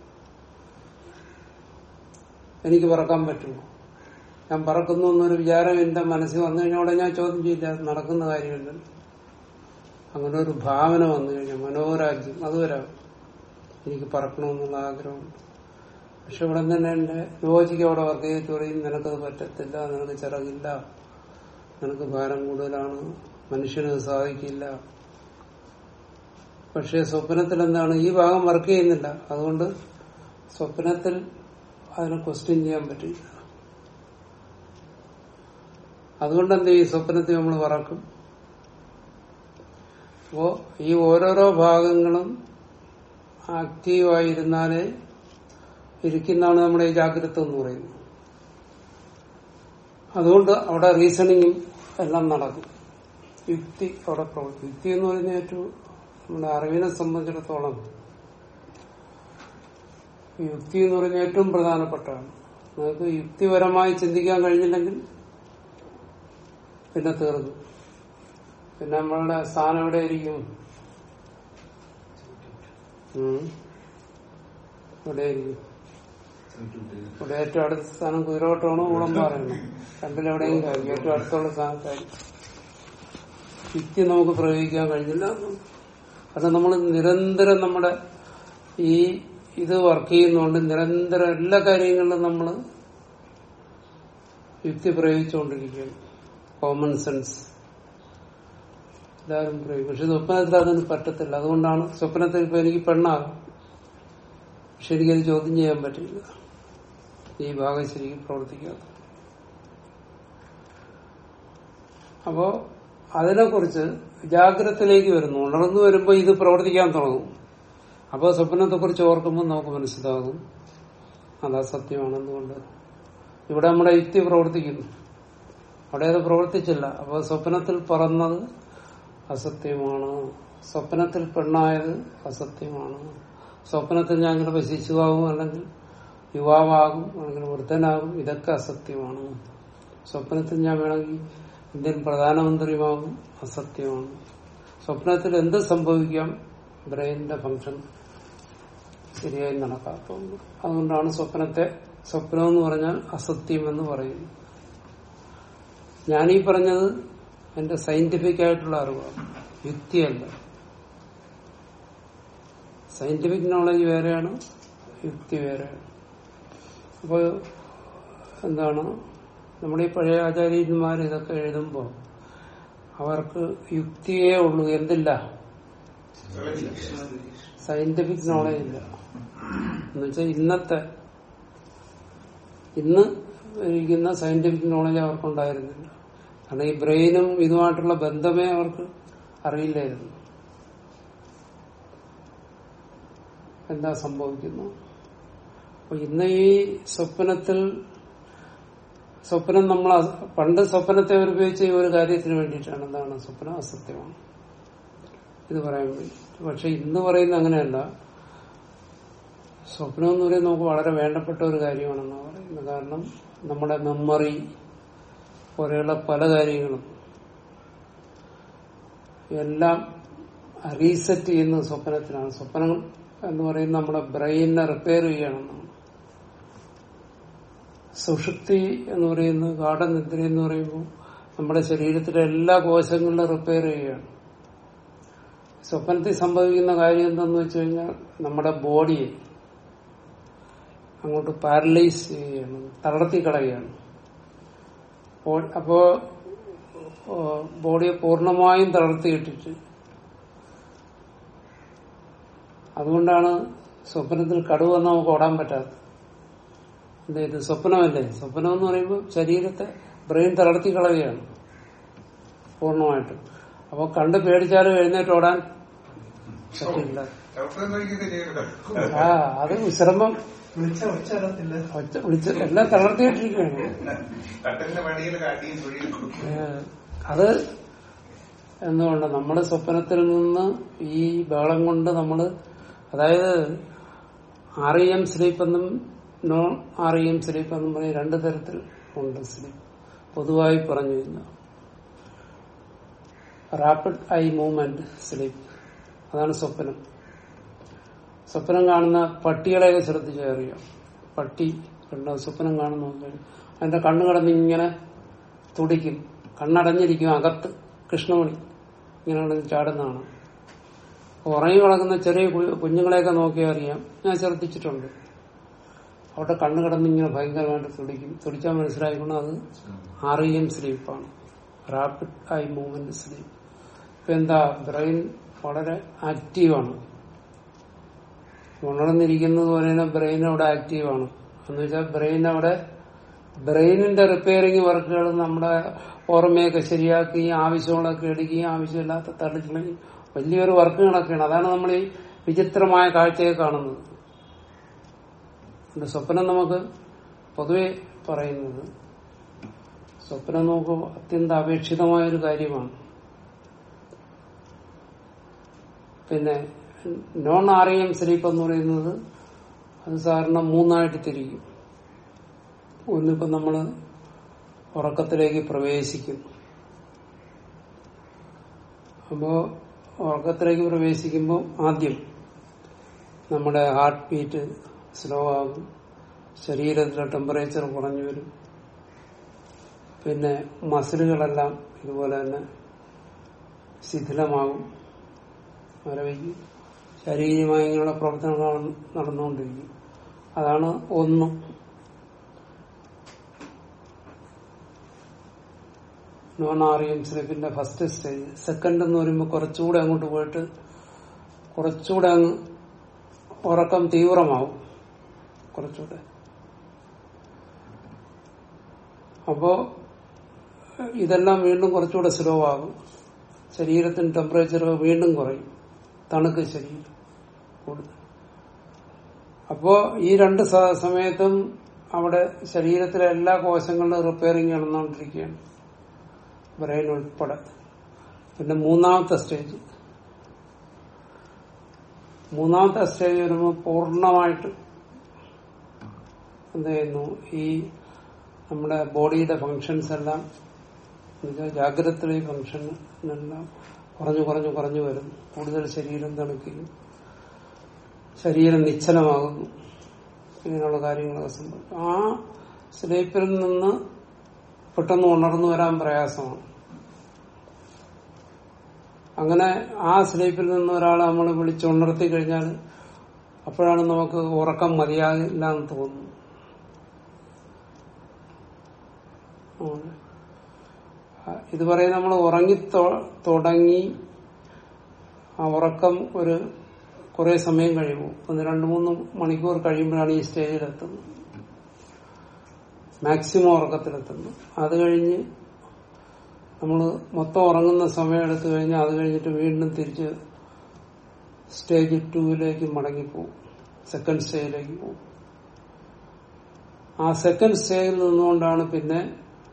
എനിക്ക് പറക്കാൻ പറ്റുമോ ഞാൻ പറക്കുന്നു എന്നൊരു വിചാരം എന്റെ മനസ്സിൽ വന്നു കഴിഞ്ഞാൽ അവിടെ ഞാൻ ചോദ്യം ചെയ്യില്ല അത് നടക്കുന്ന കാര്യമില്ല അങ്ങനെ ഒരു ഭാവന വന്നു കഴിഞ്ഞാൽ മനോരാജ്യം അത് വരാം എനിക്ക് പറക്കണമെന്നുള്ള ആഗ്രഹമുണ്ട് പക്ഷെ ഇവിടെ തന്നെ എന്റെ ലോജിക്ക് അവിടെ വർക്ക് ചെയ്തിട്ട് പറയും നിനക്കത് പറ്റത്തില്ല നിനക്ക് ചിറകില്ല നിനക്ക് ഭാരം കൂടുതലാണ് മനുഷ്യന് സാധിക്കില്ല പക്ഷെ സ്വപ്നത്തിൽ എന്താണ് ഈ ഭാഗം വർക്ക് ചെയ്യുന്നില്ല അതുകൊണ്ട് സ്വപ്നത്തിൽ അതിനെ ക്വസ്റ്റ്യൻ ചെയ്യാൻ പറ്റില്ല അതുകൊണ്ട് എന്ത് ചെയ്യും സ്വപ്നത്തിൽ നമ്മൾ പറക്കും അപ്പോ ഈ ഓരോരോ ഭാഗങ്ങളും ആക്റ്റീവായിരുന്നാലേ ഇരിക്കുന്നതാണ് നമ്മുടെ ഈ ജാഗ്രത എന്ന് പറയുന്നത് അതുകൊണ്ട് അവിടെ റീസണിങ്ങും എല്ലാം നടക്കും യുക്തി അവിടെ പ്രവർത്തിക്കും യുക്തി എന്ന് പറയുന്ന ഏറ്റവും നമ്മുടെ അറിവിനെ സംബന്ധിച്ചിടത്തോളം യുക്തി എന്ന് പറയുന്ന ഏറ്റവും പ്രധാനപ്പെട്ടതാണ് നമുക്ക് യുക്തിപരമായി ചിന്തിക്കാൻ കഴിഞ്ഞില്ലെങ്കിൽ പിന്നെ തീർന്നു പിന്നെ നമ്മളുടെ സ്ഥാനം എവിടെയായിരിക്കും ഉം. എവിടെയായിരിക്കും ഇവിടെ ഏറ്റവും അടുത്ത സ്ഥാനം കുതിരോട്ടമാണോ ഉളമ്പാറാണോ രണ്ടിലെവിടെയും കാര്യം ഏറ്റവും അടുത്തുള്ള സ്ഥാനത്തായിരിക്കും യുക്തി നമുക്ക് പ്രയോഗിക്കാൻ കഴിഞ്ഞില്ല അത് നമ്മൾ നിരന്തരം നമ്മുടെ ഈ ഇത് വർക്ക് ചെയ്യുന്നതുകൊണ്ട് നിരന്തരം എല്ലാ കാര്യങ്ങളിലും നമ്മൾ യുക്തി പ്രയോഗിച്ചുകൊണ്ടിരിക്കുകയാണ് കോമൺ സെൻസ് എല്ലാവരും പ്രയോഗിക്കും പക്ഷെ സ്വപ്നത്തിൽ അതിന് പറ്റത്തില്ല അതുകൊണ്ടാണ് സ്വപ്നത്തിൽ ഇപ്പൊ എനിക്ക് പെണ്ണാകും പക്ഷെ എനിക്കത് ചോദ്യം ചെയ്യാൻ പറ്റില്ല ഈ ഭാഗം ശരിക്കും പ്രവർത്തിക്കാതെ അപ്പോ അതിനെക്കുറിച്ച് ജാഗ്രതത്തിലേക്ക് വരുന്നു ഉണർന്നു വരുമ്പോൾ ഇത് പ്രവർത്തിക്കാൻ തുടങ്ങും അപ്പോൾ സ്വപ്നത്തെ കുറിച്ച് ഓർക്കുമ്പോൾ നമുക്ക് മനസ്സിലാകും അത് അസത്യമാണെന്നുകൊണ്ട് ഇവിടെ നമ്മുടെ യുക്തി പ്രവർത്തിക്കുന്നു അവിടെ അത് പ്രവർത്തിച്ചില്ല അപ്പോൾ സ്വപ്നത്തിൽ പറന്നത് അസത്യമാണ് സ്വപ്നത്തിൽ പെണ്ണായത് അസത്യമാണ് സ്വപ്നത്തിൽ ഞാൻ ചിലപ്പോൾ ശിശുവാകും അല്ലെങ്കിൽ യുവാവാകും അല്ലെങ്കിൽ വൃദ്ധനാകും ഇതൊക്കെ അസത്യമാണ് സ്വപ്നത്തിൽ ഞാൻ വേണമെങ്കിൽ ഇന്ത്യൻ പ്രധാനമന്ത്രിയുമാകും അസത്യമാണ് സ്വപ്നത്തിൽ എന്ത് സംഭവിക്കാം ബ്രെയിനിന്റെ ഫംഗ്ഷൻ ശരിയായി നടക്കാത്തതുകൊണ്ട് അതുകൊണ്ടാണ് സ്വപ്നത്തെ സ്വപ്നം എന്ന് പറഞ്ഞാൽ അസത്യം എന്ന് പറയുന്നത് ഞാനീ പറഞ്ഞത് എന്റെ സയന്റിഫിക് ആയിട്ടുള്ള അറിവാണ് യുക്തിയല്ല സയന്റിഫിക് നോളജ് വേറെയാണ് യുക്തി വേറെയാണ് അപ്പോൾ എന്താണ് നമ്മുടെ ഈ പഴയ ആചാര്യന്മാർ ഇതൊക്കെ എഴുതുമ്പോൾ അവർക്ക് യുക്തിയേ ഉള്ളൂ എന്തില്ല സയന്റിഫിക് നോളജ് ഇല്ല എന്നുവെച്ചാൽ ഇന്നത്തെ ഇന്ന് ഇരിക്കുന്ന സയന്റിഫിക് നോളജ് അവർക്കുണ്ടായിരുന്നില്ല കാരണം ഈ ബ്രെയിനും ഇതുമായിട്ടുള്ള ബന്ധമേ അവർക്ക് അറിയില്ലായിരുന്നു എന്താ സംഭവിക്കുന്നു അപ്പൊ ഇന്ന് ഈ സ്വപ്നത്തിൽ സ്വപ്നം നമ്മൾ അ- പണ്ട് സ്വപ്നത്തെ ഉപയോഗിച്ച ഈ ഒരു കാര്യത്തിന് വേണ്ടിയിട്ടാണ് എന്താണ് സ്വപ്നം അസത്യമാണ് ഇത് പറയാൻ വേണ്ടി പക്ഷെ ഇന്ന് പറയുന്ന അങ്ങനെയല്ല സ്വപ്നം എന്ന് പറയുന്നത് നമുക്ക് വളരെ വേണ്ടപ്പെട്ട ഒരു കാര്യമാണെന്നാണ് പറയുന്നത് കാരണം നമ്മുടെ മെമ്മറി പോലെയുള്ള പല കാര്യങ്ങളും എല്ലാം റീസെറ്റ് ചെയ്യുന്നത് സ്വപ്നത്തിലാണ് സ്വപ്നം എന്ന് പറയുന്നത് നമ്മുടെ ബ്രെയിനിനെ റിപ്പയർ ചെയ്യണമെന്നാണ് സുഷുപ്തി എന്ന് പറയുന്നത് ഗാഠനിദ്ര എന്ന് പറയുമ്പോൾ നമ്മുടെ ശരീരത്തിലെ എല്ലാ കോശങ്ങളിലും റിപ്പയർ ചെയ്യുകയാണ് സ്വപ്നത്തിൽ സംഭവിക്കുന്ന കാര്യം എന്തെന്ന് വെച്ച് കഴിഞ്ഞാൽ നമ്മുടെ ബോഡിയെ അങ്ങോട്ട് പാരലൈസ് ചെയ്യുകയാണ് തളർത്തി കളയുകയാണ് അപ്പോൾ- അപ്പോ ഓ, ബോഡിയെ പൂർണ്ണമായും തളർത്തിയിട്ടിട്ട് അതുകൊണ്ടാണ് സ്വപ്നത്തിൽ കടുവ നമുക്ക് ഓടാൻ പറ്റാത്തത് എന്താ ഇത് സ്വപ്നമല്ലേ സ്വപ്നം എന്ന് പറയുമ്പോൾ ശരീരത്തെ ബ്രെയിൻ തളർത്തി കളയുകയാണ് പൂർണ്ണമായിട്ടും അപ്പൊ കണ്ട് പേടിച്ചാലും എഴുന്നേറ്റ് ഓടാൻ പറ്റില്ല ചവിട്ടാൻ നോക്കിയൊക്കെ ചെയ്യട്ടോ ആ അത് വിശ്രമം വിളിച്ച ഉച്ചരത്തില്ല ഒച്ച വിളിച്ച് എല്ലാം തളർത്തിയിട്ടിരിക്കുകയാണ് കട്ടലിന്റെ വടിയിൽ കാട്ടിയും തൊഴിയും കൊടുക്കും ഏഹ് അത് എന്തുകൊണ്ട് നമ്മുടെ സ്വപ്നത്തിൽ നിന്ന് ഈ ബഹളം കൊണ്ട് നമ്മള് അതായത് ആർ ഇ എം സ്ലീപ്പ് എന്നും non R E M sleep എന്നും പറഞ്ഞ് രണ്ട് തരത്തിൽ ഉണ്ട് സ്ലീപ്പ് പൊതുവായി പറഞ്ഞു കഴിഞ്ഞാൽ റാപ്പിഡ് ഐ മൂവ്മെന്റ് സ്ലീപ്പ് അതാണ് സ്വപ്നം സ്വപ്നം കാണുന്ന പട്ടികളെയൊക്കെ ശ്രദ്ധിച്ചാൽ അറിയാം പട്ടി കണ്ട സ്വപ്നം കാണുന്ന നോക്കിയാൽ അതിന്റെ കണ്ണു കിടന്ന് ഇങ്ങനെ തുടിക്കും കണ്ണടഞ്ഞിരിക്കും അകത്ത് കൃഷ്ണമണി ഇങ്ങനെ കിടന്ന് ചാടുന്നതാണ് ഉറങ്ങി കിടക്കുന്ന ചെറിയ കു- കുഞ്ഞുങ്ങളെയൊക്കെ നോക്കിയാൽ അറിയാം ഞാൻ ശ്രദ്ധിച്ചിട്ടുണ്ട് അവിടെ കണ്ണു കിടന്ന് ഇങ്ങനെ ഭയങ്കരമായിട്ട് തുടിക്കും തുടിച്ചാൽ മനസ്സിലായിക്കൊണ്ട് അത് ആർ ഇ എം സ്ലീപ്പാണ് റാപ്പിഡ് ഐ മൂവ്മെന്റ് സ്ലീപ്പ് ഇപ്പൊ എന്താ ബ്രെയിൻ വളരെ ആക്റ്റീവാണ് ഉണർന്നിരിക്കുന്നത് പോലെ തന്നെ ബ്രെയിൻ അവിടെ ആക്റ്റീവാണ് എന്ന് വെച്ചാൽ ബ്രെയിൻ അവിടെ ബ്രെയിനിന്റെ റിപ്പയറിംഗ് വർക്കുകൾ നമ്മുടെ ഓർമ്മയൊക്കെ ശരിയാക്കുകയും ആവശ്യങ്ങളൊക്കെ എടുക്കുകയും ആവശ്യമില്ലാത്ത തള്ളിക്കളയും വലിയൊരു വർക്കുകളൊക്കെയാണ് അതാണ് നമ്മൾ ഈ വിചിത്രമായ കാഴ്ചയെ കാണുന്നത് അതുകൊണ്ട് സ്വപ്നം നമുക്ക് പൊതുവെ പറയുന്നത് സ്വപ്നം നോക്ക് അത്യന്തം അപേക്ഷിതമായ ഒരു കാര്യമാണ് പിന്നെ നോൺ ആറിയം സ്ലീപ്പ് എന്ന് പറയുന്നത് അത് സാധാരണ മൂന്നായിട്ട് തിരിക്കും ഒന്നിപ്പോ നമ്മള് ഉറക്കത്തിലേക്ക് പ്രവേശിക്കും അപ്പോ ഉറക്കത്തിലേക്ക് പ്രവേശിക്കുമ്പോൾ ആദ്യം നമ്മുടെ ഹാർട്ട് ബീറ്റ് സ്ലോ ആകും ശരീരത്തിലെ ടെമ്പറേച്ചർ കുറഞ്ഞു വരും പിന്നെ മസിലുകളെല്ലാം ഇതുപോലെ തന്നെ ശിഥിലമാകും മരവിക്കും ശാരീരികമായ ഇങ്ങനെയുള്ള പ്രവർത്തനങ്ങൾ നടന്നുകൊണ്ടിരിക്കും അതാണ് ഒന്ന് നോൺ ആറിയം സ്ലീപ്പിന്റെ ഫസ്റ്റ് സ്റ്റേജ് സെക്കൻഡ് എന്ന് പറയുമ്പോൾ കുറച്ചുകൂടെ അങ്ങോട്ട് പോയിട്ട് കുറച്ചുകൂടെ അങ്ങ് ഉറക്കം തീവ്രമാവും കുറച്ചുകൂടെ അപ്പോ ഇതെല്ലാം വീണ്ടും കുറച്ചുകൂടെ സ്ലോ ആകും ശരീരത്തിന് ടെമ്പറേച്ചർ വീണ്ടും കുറയും തണുക്ക് ശരീരം കൂടുതൽ അപ്പോ ഈ രണ്ട് സ- സമയത്തും അവിടെ ശരീരത്തിലെ എല്ലാ കോശങ്ങളും റിപ്പയറിങ് നടന്നുകൊണ്ടിരിക്കുകയാണ് ബ്രെയിൻ ഉൾപ്പെടെ പിന്നെ മൂന്നാമത്തെ സ്റ്റേജ് മൂന്നാമത്തെ സ്റ്റേജ് വരുമ്പോൾ പൂർണ്ണമായിട്ട് എന്ത് ചെയ്യുന്നു ഈ നമ്മുടെ ബോഡിയുടെ ഫങ്ഷൻസ് എല്ലാം എന്നുവെച്ചാൽ ജാഗ്രതയിലെ ഫങ്ഷൻ എല്ലാം കുറഞ്ഞു കുറഞ്ഞു കുറഞ്ഞു വരുന്നു കൂടുതൽ ശരീരം തണുക്കുകയും ശരീരം നിശ്ചലമാകുന്നു ഇങ്ങനെയുള്ള കാര്യങ്ങളൊക്കെ സംഭവിക്കും ആ സ്ലീപ്പിൽ നിന്ന് പെട്ടെന്ന് ഉണർന്നു വരാൻ പ്രയാസമാണ് അങ്ങനെ ആ സ്ലീപ്പിൽ നിന്ന് ഒരാളെ നമ്മൾ വിളിച്ചുണർത്തി കഴിഞ്ഞാൽ അപ്പോഴാണ് നമുക്ക് ഉറക്കം മതിയാകില്ല എന്ന് തോന്നുന്നു ആണ്. ആ, ഇത് പറയും നമ്മൾ ഉറങ്ങി തൊ- തുടങ്ങി ആ ഉറക്കം ഒരു കുറെ സമയം കഴിയുമ്പോൾ ഒന്ന് രണ്ട് മൂന്ന് മണിക്കൂർ കഴിയുമ്പോഴാണ് ഈ സ്റ്റേജിലെത്തുന്നത് മാക്സിമം ഉറക്കത്തിലെത്തുന്നു അത് കഴിഞ്ഞ് നമ്മൾ മൊത്തം ഉറങ്ങുന്ന സമയം എടുത്തു കഴിഞ്ഞാൽ അത് കഴിഞ്ഞിട്ട് വീണ്ടും തിരിച്ച് സ്റ്റേജ് ടൂവിലേക്ക് മടങ്ങിപ്പോവും സെക്കൻഡ് സ്റ്റേജിലേക്ക് പോകും ആ സെക്കൻഡ് സ്റ്റേജിൽ നിന്നുകൊണ്ടാണ് പിന്നെ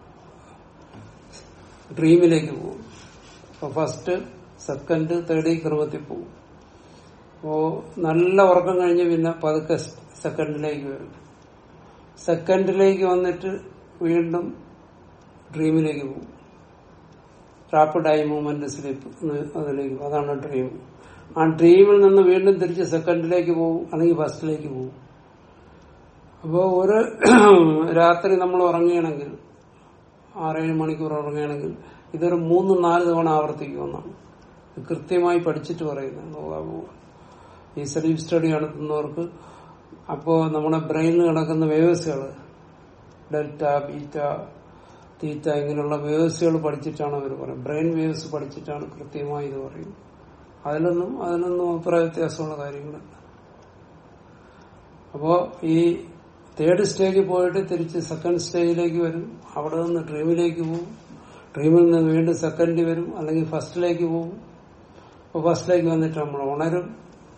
ഡ്രീമിലേക്ക് പോകും അപ്പൊ ഫസ്റ്റ് സെക്കൻഡ് തേർഡ് ഈ ക്രമത്തിൽ പോകും അപ്പോ നല്ല ഉറക്കം കഴിഞ്ഞ് പിന്നെ പതുക്കെ സെക്കൻഡിലേക്ക് വരും സെക്കൻഡിലേക്ക് വന്നിട്ട് വീണ്ടും ഡ്രീമിലേക്ക് പോകും റാപ്പിഡ് ഐ മൂവ്മെന്റ് സ്ലീപ്പ് അതിലേക്ക് പോകും. അതാണ് ഡ്രീം ആ ഡ്രീമിൽ നിന്ന് വീണ്ടും തിരിച്ച് സെക്കൻഡിലേക്ക് പോകും അല്ലെങ്കിൽ ഫസ്റ്റിലേക്ക് പോകും അപ്പോൾ ഒരു രാത്രി നമ്മൾ ഉറങ്ങുകയാണെങ്കിൽ ആറേഴ് മണിക്കൂർ ഉറങ്ങുകയാണെങ്കിൽ ഇതൊരു മൂന്ന് നാല് തവണ ആവർത്തിക്കുമെന്നാണ് ഇത് കൃത്യമായി പഠിച്ചിട്ട് പറയുന്നത് നോക്കാൻ പോവുക ഈ സ്ലീപ് സ്റ്റഡി നടത്തുന്നവർക്ക് അപ്പോ നമ്മുടെ ബ്രെയിനിൽ കിടക്കുന്ന വേവ്സുകൾ ഡെൽറ്റ ബീറ്റ തീറ്റ ഇങ്ങനെയുള്ള വേവ്സുകൾ പഠിച്ചിട്ടാണ് അവർ പറയുന്നത് ബ്രെയിൻ വേവ്സ് പഠിച്ചിട്ടാണ് കൃത്യമായി ഇത് പറയുന്നത് അതിലൊന്നും അതിലൊന്നും അഭിപ്രായ വ്യത്യാസമുള്ള കാര്യങ്ങളല്ല അപ്പോ ഈ തേർഡ് സ്റ്റേജിൽ പോയിട്ട് തിരിച്ച് സെക്കൻഡ് സ്റ്റേജിലേക്ക് വരും അവിടെ നിന്ന് ഡ്രീമിലേക്ക് പോകും ഡ്രീമിൽ നിന്ന് വീണ്ടും സെക്കൻഡിൽ വരും അല്ലെങ്കിൽ ഫസ്റ്റിലേക്ക് പോകും അപ്പൊ ഫസ്റ്റിലേക്ക് വന്നിട്ട് നമ്മൾ ഉണരും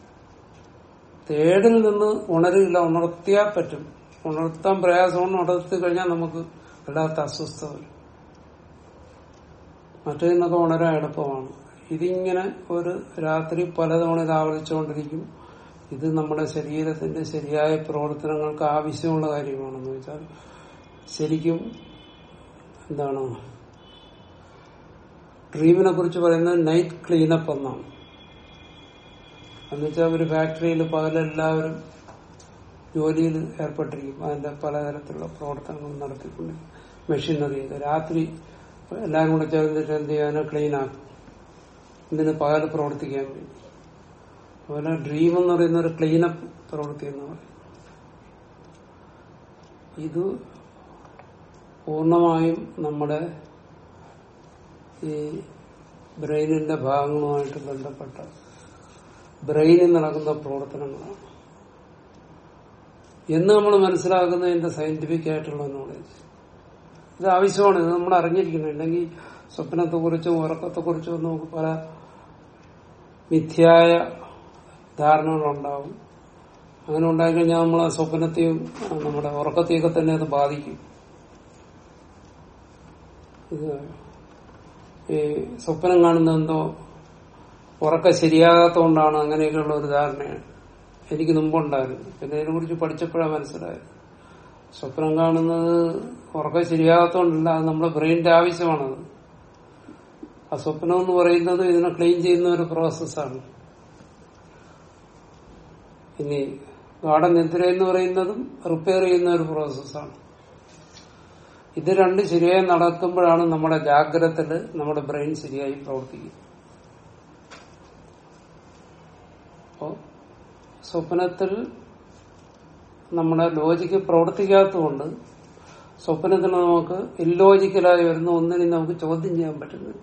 തേടിൽ നിന്ന് ഉണരില്ല ഉണർത്തിയാൽ പറ്റും ഉണർത്താൻ പ്രയാസമാണ് ഉണർത്തി കഴിഞ്ഞാൽ നമുക്ക് വല്ലാത്ത അസ്വസ്ഥത വരും മറ്റേതിനൊക്കെ ഉണരാൻ എളുപ്പമാണ് ഇതിങ്ങനെ ഒരു രാത്രി പലതവണ ഇത് ആവർത്തിച്ചുകൊണ്ടിരിക്കും ഇത് നമ്മുടെ ശരീരത്തിന്റെ ശരിയായ പ്രവർത്തനങ്ങൾക്ക് ആവശ്യമുള്ള കാര്യമാണെന്ന് വെച്ചാൽ ശരിക്കും എന്താണ് ഡ്രീമിനെ കുറിച്ച് പറയുന്നത് നൈറ്റ് ക്ലീനപ്പ് എന്നാണ് എന്നുവെച്ചാൽ ഒരു ഫാക്ടറിയിൽ പകലെല്ലാവരും ജോലിയിൽ ഏർപ്പെട്ടിരിക്കും അതിന്റെ പലതരത്തിലുള്ള പ്രവർത്തനങ്ങൾ നടത്തിക്കൊണ്ട് മെഷീനറി രാത്രി എല്ലാവരും കൂടെ ചേർന്നിട്ട് എന്ത് ചെയ്യാനോ ക്ലീൻ ആക്കും ഇതിന് പകൽ പ്രവർത്തിക്കാൻ വേണ്ടി അതുപോലെ ഡ്രീം എന്ന് പറയുന്ന ഒരു ക്ലീനപ്പ് പ്രവൃത്തി എന്ന് പറയും ഇത് പൂർണ്ണമായും നമ്മുടെ ഈ ബ്രെയിനിന്റെ ഭാഗങ്ങളുമായിട്ട് ബന്ധപ്പെട്ട ബ്രെയിനിൽ നടക്കുന്ന പ്രവർത്തനങ്ങളാണ് എന്ന് നമ്മൾ മനസ്സിലാക്കുന്നതിന്റെ സയന്റിഫിക് ആയിട്ടുള്ള നോളേജ് ഇത് ആവശ്യമാണ് ഇത് നമ്മൾ അറിഞ്ഞിരിക്കണം അല്ലെങ്കിൽ സ്വപ്നത്തെക്കുറിച്ചും ഉറക്കത്തെക്കുറിച്ചും ഒക്കെ നമുക്ക് പല മിഥ്യായ ധാരണകളുണ്ടാവും അങ്ങനെ ഉണ്ടായിക്കഴിഞ്ഞാൽ നമ്മൾ ആ സ്വപ്നത്തെയും ആ, നമ്മുടെ ഉറക്കത്തെയൊക്കെ തന്നെ അത് ബാധിക്കും ഇത് ഈ സ്വപ്നം കാണുന്നത് എന്തോ ഉറക്കം ശരിയാകാത്തതുകൊണ്ടാണ് അങ്ങനെയൊക്കെയുള്ള ഒരു ധാരണയാണ് എനിക്ക് മുമ്പുണ്ടായിരുന്നു പിന്നെ ഇതിനെ കുറിച്ച് പഠിച്ചപ്പോഴാണ് മനസ്സിലായത് സ്വപ്നം കാണുന്നത് ഉറക്കം ശരിയാകാത്തതുകൊണ്ടല്ല അത് നമ്മുടെ ബ്രെയിനിന്റെ ആവശ്യമാണത് ആ സ്വപ്നം എന്ന് പറയുന്നത് ഇതിനെ ക്ലീൻ ചെയ്യുന്ന ഒരു പ്രോസസ്സാണ് ഇനി ഗാഠനിദ്ര എന്ന് പറയുന്നതും റിപ്പയർ ചെയ്യുന്ന ഒരു പ്രോസസ്സാണ് ഇത് രണ്ടും ശരിയായി നടക്കുമ്പോഴാണ് നമ്മുടെ ജാഗ്രതത്തില് നമ്മുടെ ബ്രെയിൻ ശരിയായി പ്രവർത്തിക്കുന്നത് അപ്പോ സ്വപ്നത്തിൽ നമ്മുടെ ലോജിക്ക് പ്രവർത്തിക്കാത്തതുകൊണ്ട് സ്വപ്നത്തിൽ നമുക്ക് ഇല്ലോജിക്കലായി വരുന്ന ഒന്നിനും നമുക്ക് ചോദ്യം ചെയ്യാൻ പറ്റുന്നില്ല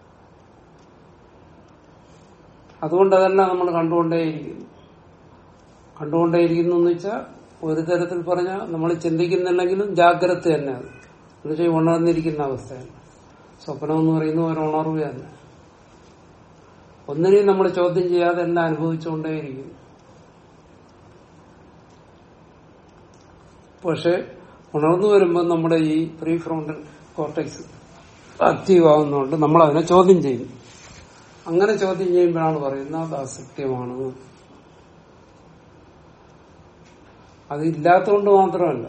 അതുകൊണ്ട് അതെല്ലാം നമ്മൾ കണ്ടുകൊണ്ടേയിരിക്കുന്നു കണ്ടുകൊണ്ടേയിരിക്കുന്നു എന്ന് വെച്ചാൽ ഒരു തരത്തിൽ പറഞ്ഞാൽ നമ്മൾ ചിന്തിക്കുന്നില്ലെങ്കിലും ജാഗ്രത തന്നെ അത് എന്നുവെച്ചാൽ ഉണർന്നിരിക്കുന്ന അവസ്ഥയാണ് സ്വപ്നം എന്ന് പറയുന്ന ഒരു ഉണർവ് തന്നെ ഒന്നിനെയും നമ്മൾ ചോദ്യം ചെയ്യാതെ എല്ലാം അനുഭവിച്ചുകൊണ്ടേയിരിക്കും പക്ഷെ ഉണർന്നു വരുമ്പോൾ നമ്മുടെ ഈ പ്രീ ഫ്രോണ്ടൽ കോർട്ടക്സ് ആക്റ്റീവ് ആവുന്നതുകൊണ്ട് നമ്മൾ അതിനെ ചോദ്യം ചെയ്യും അങ്ങനെ ചോദ്യം ചെയ്യുമ്പോഴാണ് പറയുന്നത് അത് അസത്യമാണ് അത് ഇല്ലാത്തതുകൊണ്ട് മാത്രമല്ല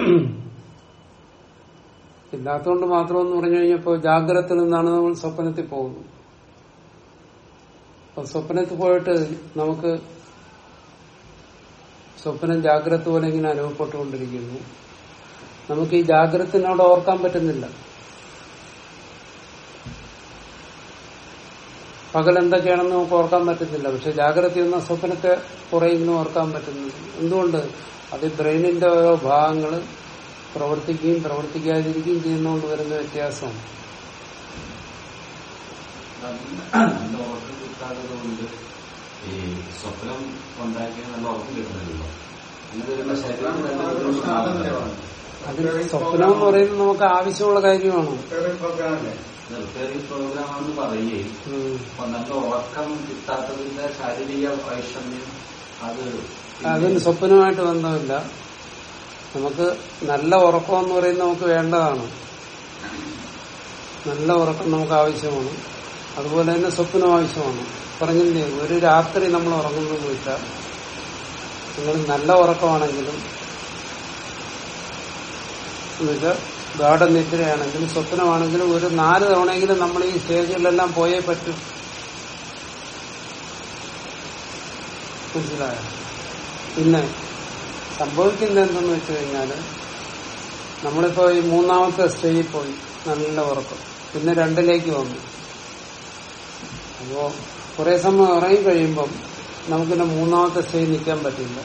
ഇല്ലാത്തതുകൊണ്ട് മാത്രമെന്ന് പറഞ്ഞു കഴിഞ്ഞപ്പോ ജാഗ്രതയിൽ നിന്നാണ് നമ്മൾ സ്വപ്നത്തിൽ പോകുന്നത് അപ്പൊ സ്വപ്നത്തിൽ പോയിട്ട് നമുക്ക് സ്വപ്നം ജാഗ്രത പോലെ ഇങ്ങനെ അനുഭവപ്പെട്ടുകൊണ്ടിരിക്കുന്നു നമുക്ക് ഈ ജാഗ്രതത്തിനോട് ഓർക്കാൻ പറ്റുന്നില്ല പകൽ എന്തൊക്കെയാണെന്ന് നമുക്ക് ഓർക്കാൻ പറ്റുന്നില്ല പക്ഷെ ജാഗ്രത എന്ന സ്വപ്നത്തെ കുറയുന്നു ഓർക്കാൻ പറ്റുന്നുണ്ട് എന്തുകൊണ്ട് അത് ബ്രെയിനിന്റെ ഓരോ ഭാഗങ്ങൾ പ്രവർത്തിക്കുകയും പ്രവർത്തിക്കാതിരിക്കുകയും ചെയ്യുന്നതുകൊണ്ട് വരുന്ന വ്യത്യാസമാണ് നല്ല ഉറക്കം കിട്ടാത്തത് കൊണ്ട് ഈ സ്വപ്നം ഉണ്ടാക്കിയ നല്ല ഉറക്കം കിട്ടുന്നില്ലല്ലോ അങ്ങനെ വരുമ്പോ ശരീരത്തിന് നല്ല ബുദ്ധിമുട്ടാകുന്നില്ല. അതിൽ സ്വപ്നം എന്ന് പറയുന്നത് നമുക്ക് ആവശ്യമുള്ള കാര്യമാണ് പ്രോഗ്രാമല്ലേ റിപ്പയറിംഗ് പ്രോഗ്രാം ആണെന്ന് പറയുകയും ഉം. അപ്പൊ നല്ല ഉറക്കം കിട്ടാത്തതിന്റെ ശാരീരിക വൈഷമ്യം അത് അതിന് സ്വപ്നമായിട്ട് ബന്ധമില്ല നമുക്ക് നല്ല ഉറക്കം എന്ന് പറയുന്നത് നമുക്ക് വേണ്ടതാണ് നല്ല ഉറക്കം നമുക്ക് ആവശ്യമാണ് അതുപോലെ തന്നെ സ്വപ്നം ആവശ്യമാണ് പറഞ്ഞില്ലേ ഒരു രാത്രി നമ്മൾ ഉറങ്ങുന്നതെന്ന് വെച്ചാൽ നിങ്ങൾ നല്ല ഉറക്കമാണെങ്കിലും എന്നുവെച്ചാൽ ഗാഠനിദ്രയാണെങ്കിലും സ്വപ്നമാണെങ്കിലും ഒരു നാല് തവണയെങ്കിലും നമ്മൾ ഈ സ്റ്റേജുകളിലെല്ലാം പോയേ പറ്റും മനസ്സിലായോ പിന്നെ സംഭവിക്കുന്നത് എന്തെന്ന് വെച്ച് കഴിഞ്ഞാല് നമ്മളിപ്പോ ഈ മൂന്നാമത്തെ സ്റ്റേജിൽ പോയി നല്ല ഉറക്കം പിന്നെ രണ്ടിലേക്ക് വന്നു അപ്പോ കുറെ സമയം ഉറങ്ങി കഴിയുമ്പം നമുക്കിന്റെ മൂന്നാമത്തെ സ്റ്റേജിൽ നിൽക്കാൻ പറ്റില്ല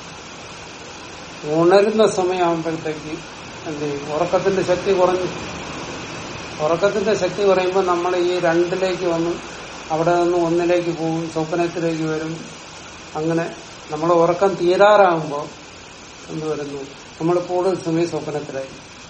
ഉണരുന്ന സമയമാകുമ്പോഴത്തേക്ക് എന്ത് ചെയ്യും ഉറക്കത്തിന്റെ ശക്തി കുറഞ്ഞു ഉറക്കത്തിന്റെ ശക്തി കുറയുമ്പോൾ നമ്മൾ ഈ രണ്ടിലേക്ക് വന്ന് അവിടെ നിന്ന് ഒന്നിലേക്ക് പോകും സ്വപ്നത്തിലേക്ക് വരും അങ്ങനെ നമ്മൾ ഉറക്കം തീരാറാകുമ്പോൾ എന്ത് വരുന്നു നമ്മൾ കൂടുതൽ സമയം സ്വപ്നത്തിലായി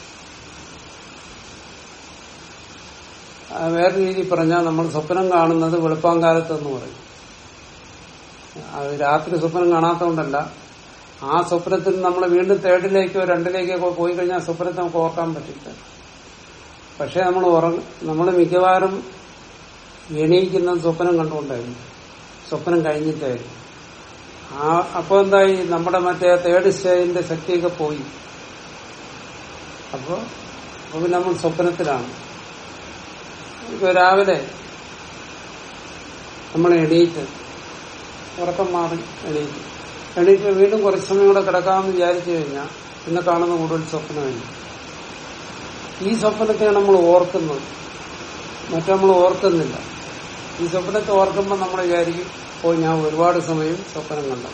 ആ, വേറെ രീതി പറഞ്ഞാൽ നമ്മൾ സ്വപ്നം കാണുന്നത് വെളുപ്പാങ്കാലത്തെന്ന് പറയും അത് രാത്രി സ്വപ്നം കാണാത്തതുകൊണ്ടല്ല ആ സ്വപ്നത്തിൽ നമ്മൾ വീണ്ടും തേർഡിലേക്കോ രണ്ടിലേക്കോ പോയി കഴിഞ്ഞാൽ സ്വപ്നത്തെ നമുക്ക് ഓർക്കാൻ പറ്റില്ല പക്ഷെ നമ്മൾ ഉറങ്ങ നമ്മൾ മിക്കവാറും എണീക്കുന്ന സ്വപ്നം കണ്ടുകൊണ്ടായിരുന്നു സ്വപ്നം കഴിഞ്ഞിട്ടായിരുന്നു ആ അപ്പൊ എന്തായി നമ്മുടെ മറ്റേ തേർഡ് സ്റ്റേജിന്റെ ശക്തിയൊക്കെ പോയി അപ്പൊ അപ്പൊ പിന്നെ നമ്മൾ സ്വപ്നത്തിലാണ് ഇപ്പൊ രാവിലെ നമ്മൾ എണീറ്റ് ഉറക്കം മാറി എണീറ്റ് എണീറ്റ് വീണ്ടും കുറച്ച് സമയം കൂടെ കിടക്കാമെന്ന് വിചാരിച്ചു കഴിഞ്ഞാൽ പിന്നെ കാണുന്ന കൂടുതൽ സ്വപ്നമില്ല ഈ സ്വപ്നത്തെയാണ് നമ്മൾ ഓർക്കുന്നത് മറ്റു നമ്മൾ ഓർക്കുന്നില്ല ഈ സ്വപ്നത്തെ ഓർക്കുമ്പോൾ നമ്മൾ വിചാരിക്കും ഓ ഞാൻ ഒരുപാട് സമയം സ്വപ്നം കണ്ട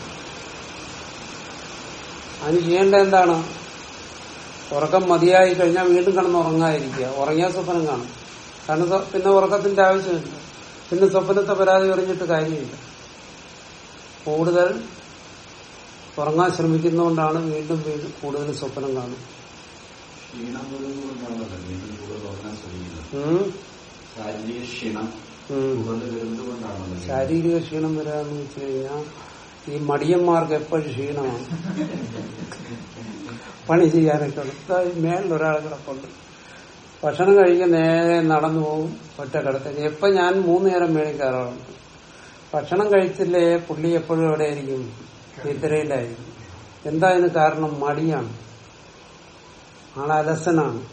അതിന് ചെയ്യേണ്ട എന്താണ് ഉറക്കം മതിയായി കഴിഞ്ഞാൽ വീണ്ടും കിടന്ന് ഉറങ്ങാതിരിക്കുക ഉറങ്ങിയ സ്വപ്നം കാണും കാരണം സ്വ- പിന്നെ ഉറക്കത്തിന്റെ ആവശ്യമില്ല പിന്നെ സ്വപ്നത്തെ പരാതി പറഞ്ഞിട്ട് കാര്യമില്ല കൂടുതൽ ഉറങ്ങാൻ ശ്രമിക്കുന്നതുകൊണ്ടാണ് വീണ്ടും വീണ്ടും കൂടുതൽ സ്വപ്നം കാണും ക്ഷീണം വരുന്നതുകൊണ്ടാണല്ലോ വീണ്ടും കൂടുതൽ ഉറങ്ങാൻ ശ്രമിക്കുന്നത് ഉം. ശാരീരിക ക്ഷീണം ഉം. കൂടുതൽ വരുന്നത് കൊണ്ടാണല്ലോ ശാരീരിക ക്ഷീണം വരാന്ന് വെച്ച് കഴിഞ്ഞാൽ ഈ മടിയന്മാർക്ക് എപ്പോഴും ക്ഷീണമാണ് പണി ചെയ്യാനൊക്കെ ഉള്ളു. ഇതാ ഈ മേളിൽ ഒരാൾ കിടപ്പുണ്ട് ഭക്ഷണം കഴിക്കാൻ നേരെ നടന്നു പോകും ഒറ്റ കിടത്തേക്ക് എപ്പൊ ഞാൻ മൂന്ന് നേരം മേളിൽ കയറാറുണ്ട് ഭക്ഷണം കഴിച്ചില്ലേ പുള്ളി എപ്പോഴും എവിടെയായിരിക്കും നിദ്രയിലായിരിക്കും എന്താ ഇതിന് കാരണം മടിയാണ് ആൾ അലസനാണ്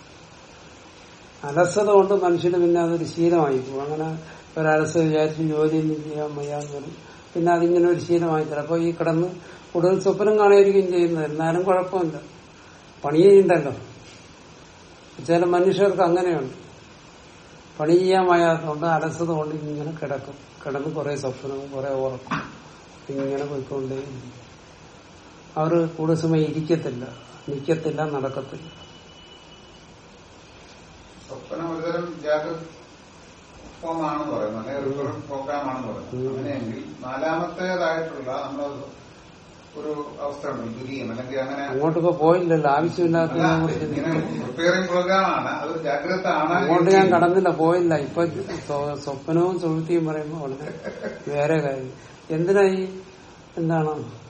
അലസത കൊണ്ട് മനുഷ്യന് പിന്നെ അതൊരു ശീലമായി പോകും അങ്ങനെ ഒരലസത വിചാരിച്ച് ജോലിയൊന്നും ചെയ്യാൻ വയ്യാന്ന് പറയും പിന്നെ അതിങ്ങനെ ഒരു ശീലമായി തരാം അപ്പൊ ഈ കിടന്ന് കൂടുതൽ സ്വപ്നം കാണുകയായിരിക്കും ചെയ്യുന്നത് എന്നാലും കുഴപ്പമില്ല പണി ചെയ്യണ്ടല്ലോ ചില മനുഷ്യർക്ക് അങ്ങനെയുണ്ട് പണി ചെയ്യാൻ വയ്യാത്തതുകൊണ്ട് അലസത കൊണ്ട് ഇങ്ങനെ കിടക്കും കിടന്ന് കുറെ സ്വപ്നവും കുറെ ഉറക്കും ഇങ്ങനെ പോയിക്കൊണ്ടേ അവർ കൂടുതൽ സമയം ഇരിക്കത്തില്ല നിക്കത്തില്ല നടക്കത്തില്ല സ്വപ്നം ഒരുതരം ജാഗ്രത ഫോമാണെന്ന് പറയുന്നത് അല്ലെങ്കിൽ റിക്കറിംഗ് പ്രോഗ്രാം ആണെന്ന് പറയുന്നത് ഉം. അങ്ങനെയെങ്കിൽ നാലാമത്തേതായിട്ടുള്ള നമ്മൾ ഒരു അവസ്ഥ ഉണ്ട് ദുരിയം അല്ലെങ്കിൽ അങ്ങനെ അങ്ങോട്ട് ഇപ്പൊ പോയില്ലല്ലോ ആവശ്യമില്ലാത്തതിനെ അല്ല, കുറിച്ച് ഇങ്ങനെ പ്രിപ്പയറിംഗ് പ്രോഗ്രാം ആണ് അത് ജാഗ്രത ആണ് അങ്ങോട്ട് ഞാൻ കടന്നില്ല പോയില്ല ഇപ്പൊ സ്വ- സ്വപ്നവും സുഹൃത്തിയും പറയുമ്പോ വളരെ വേറെ കാര്യം എന്തിനായി എന്താണ്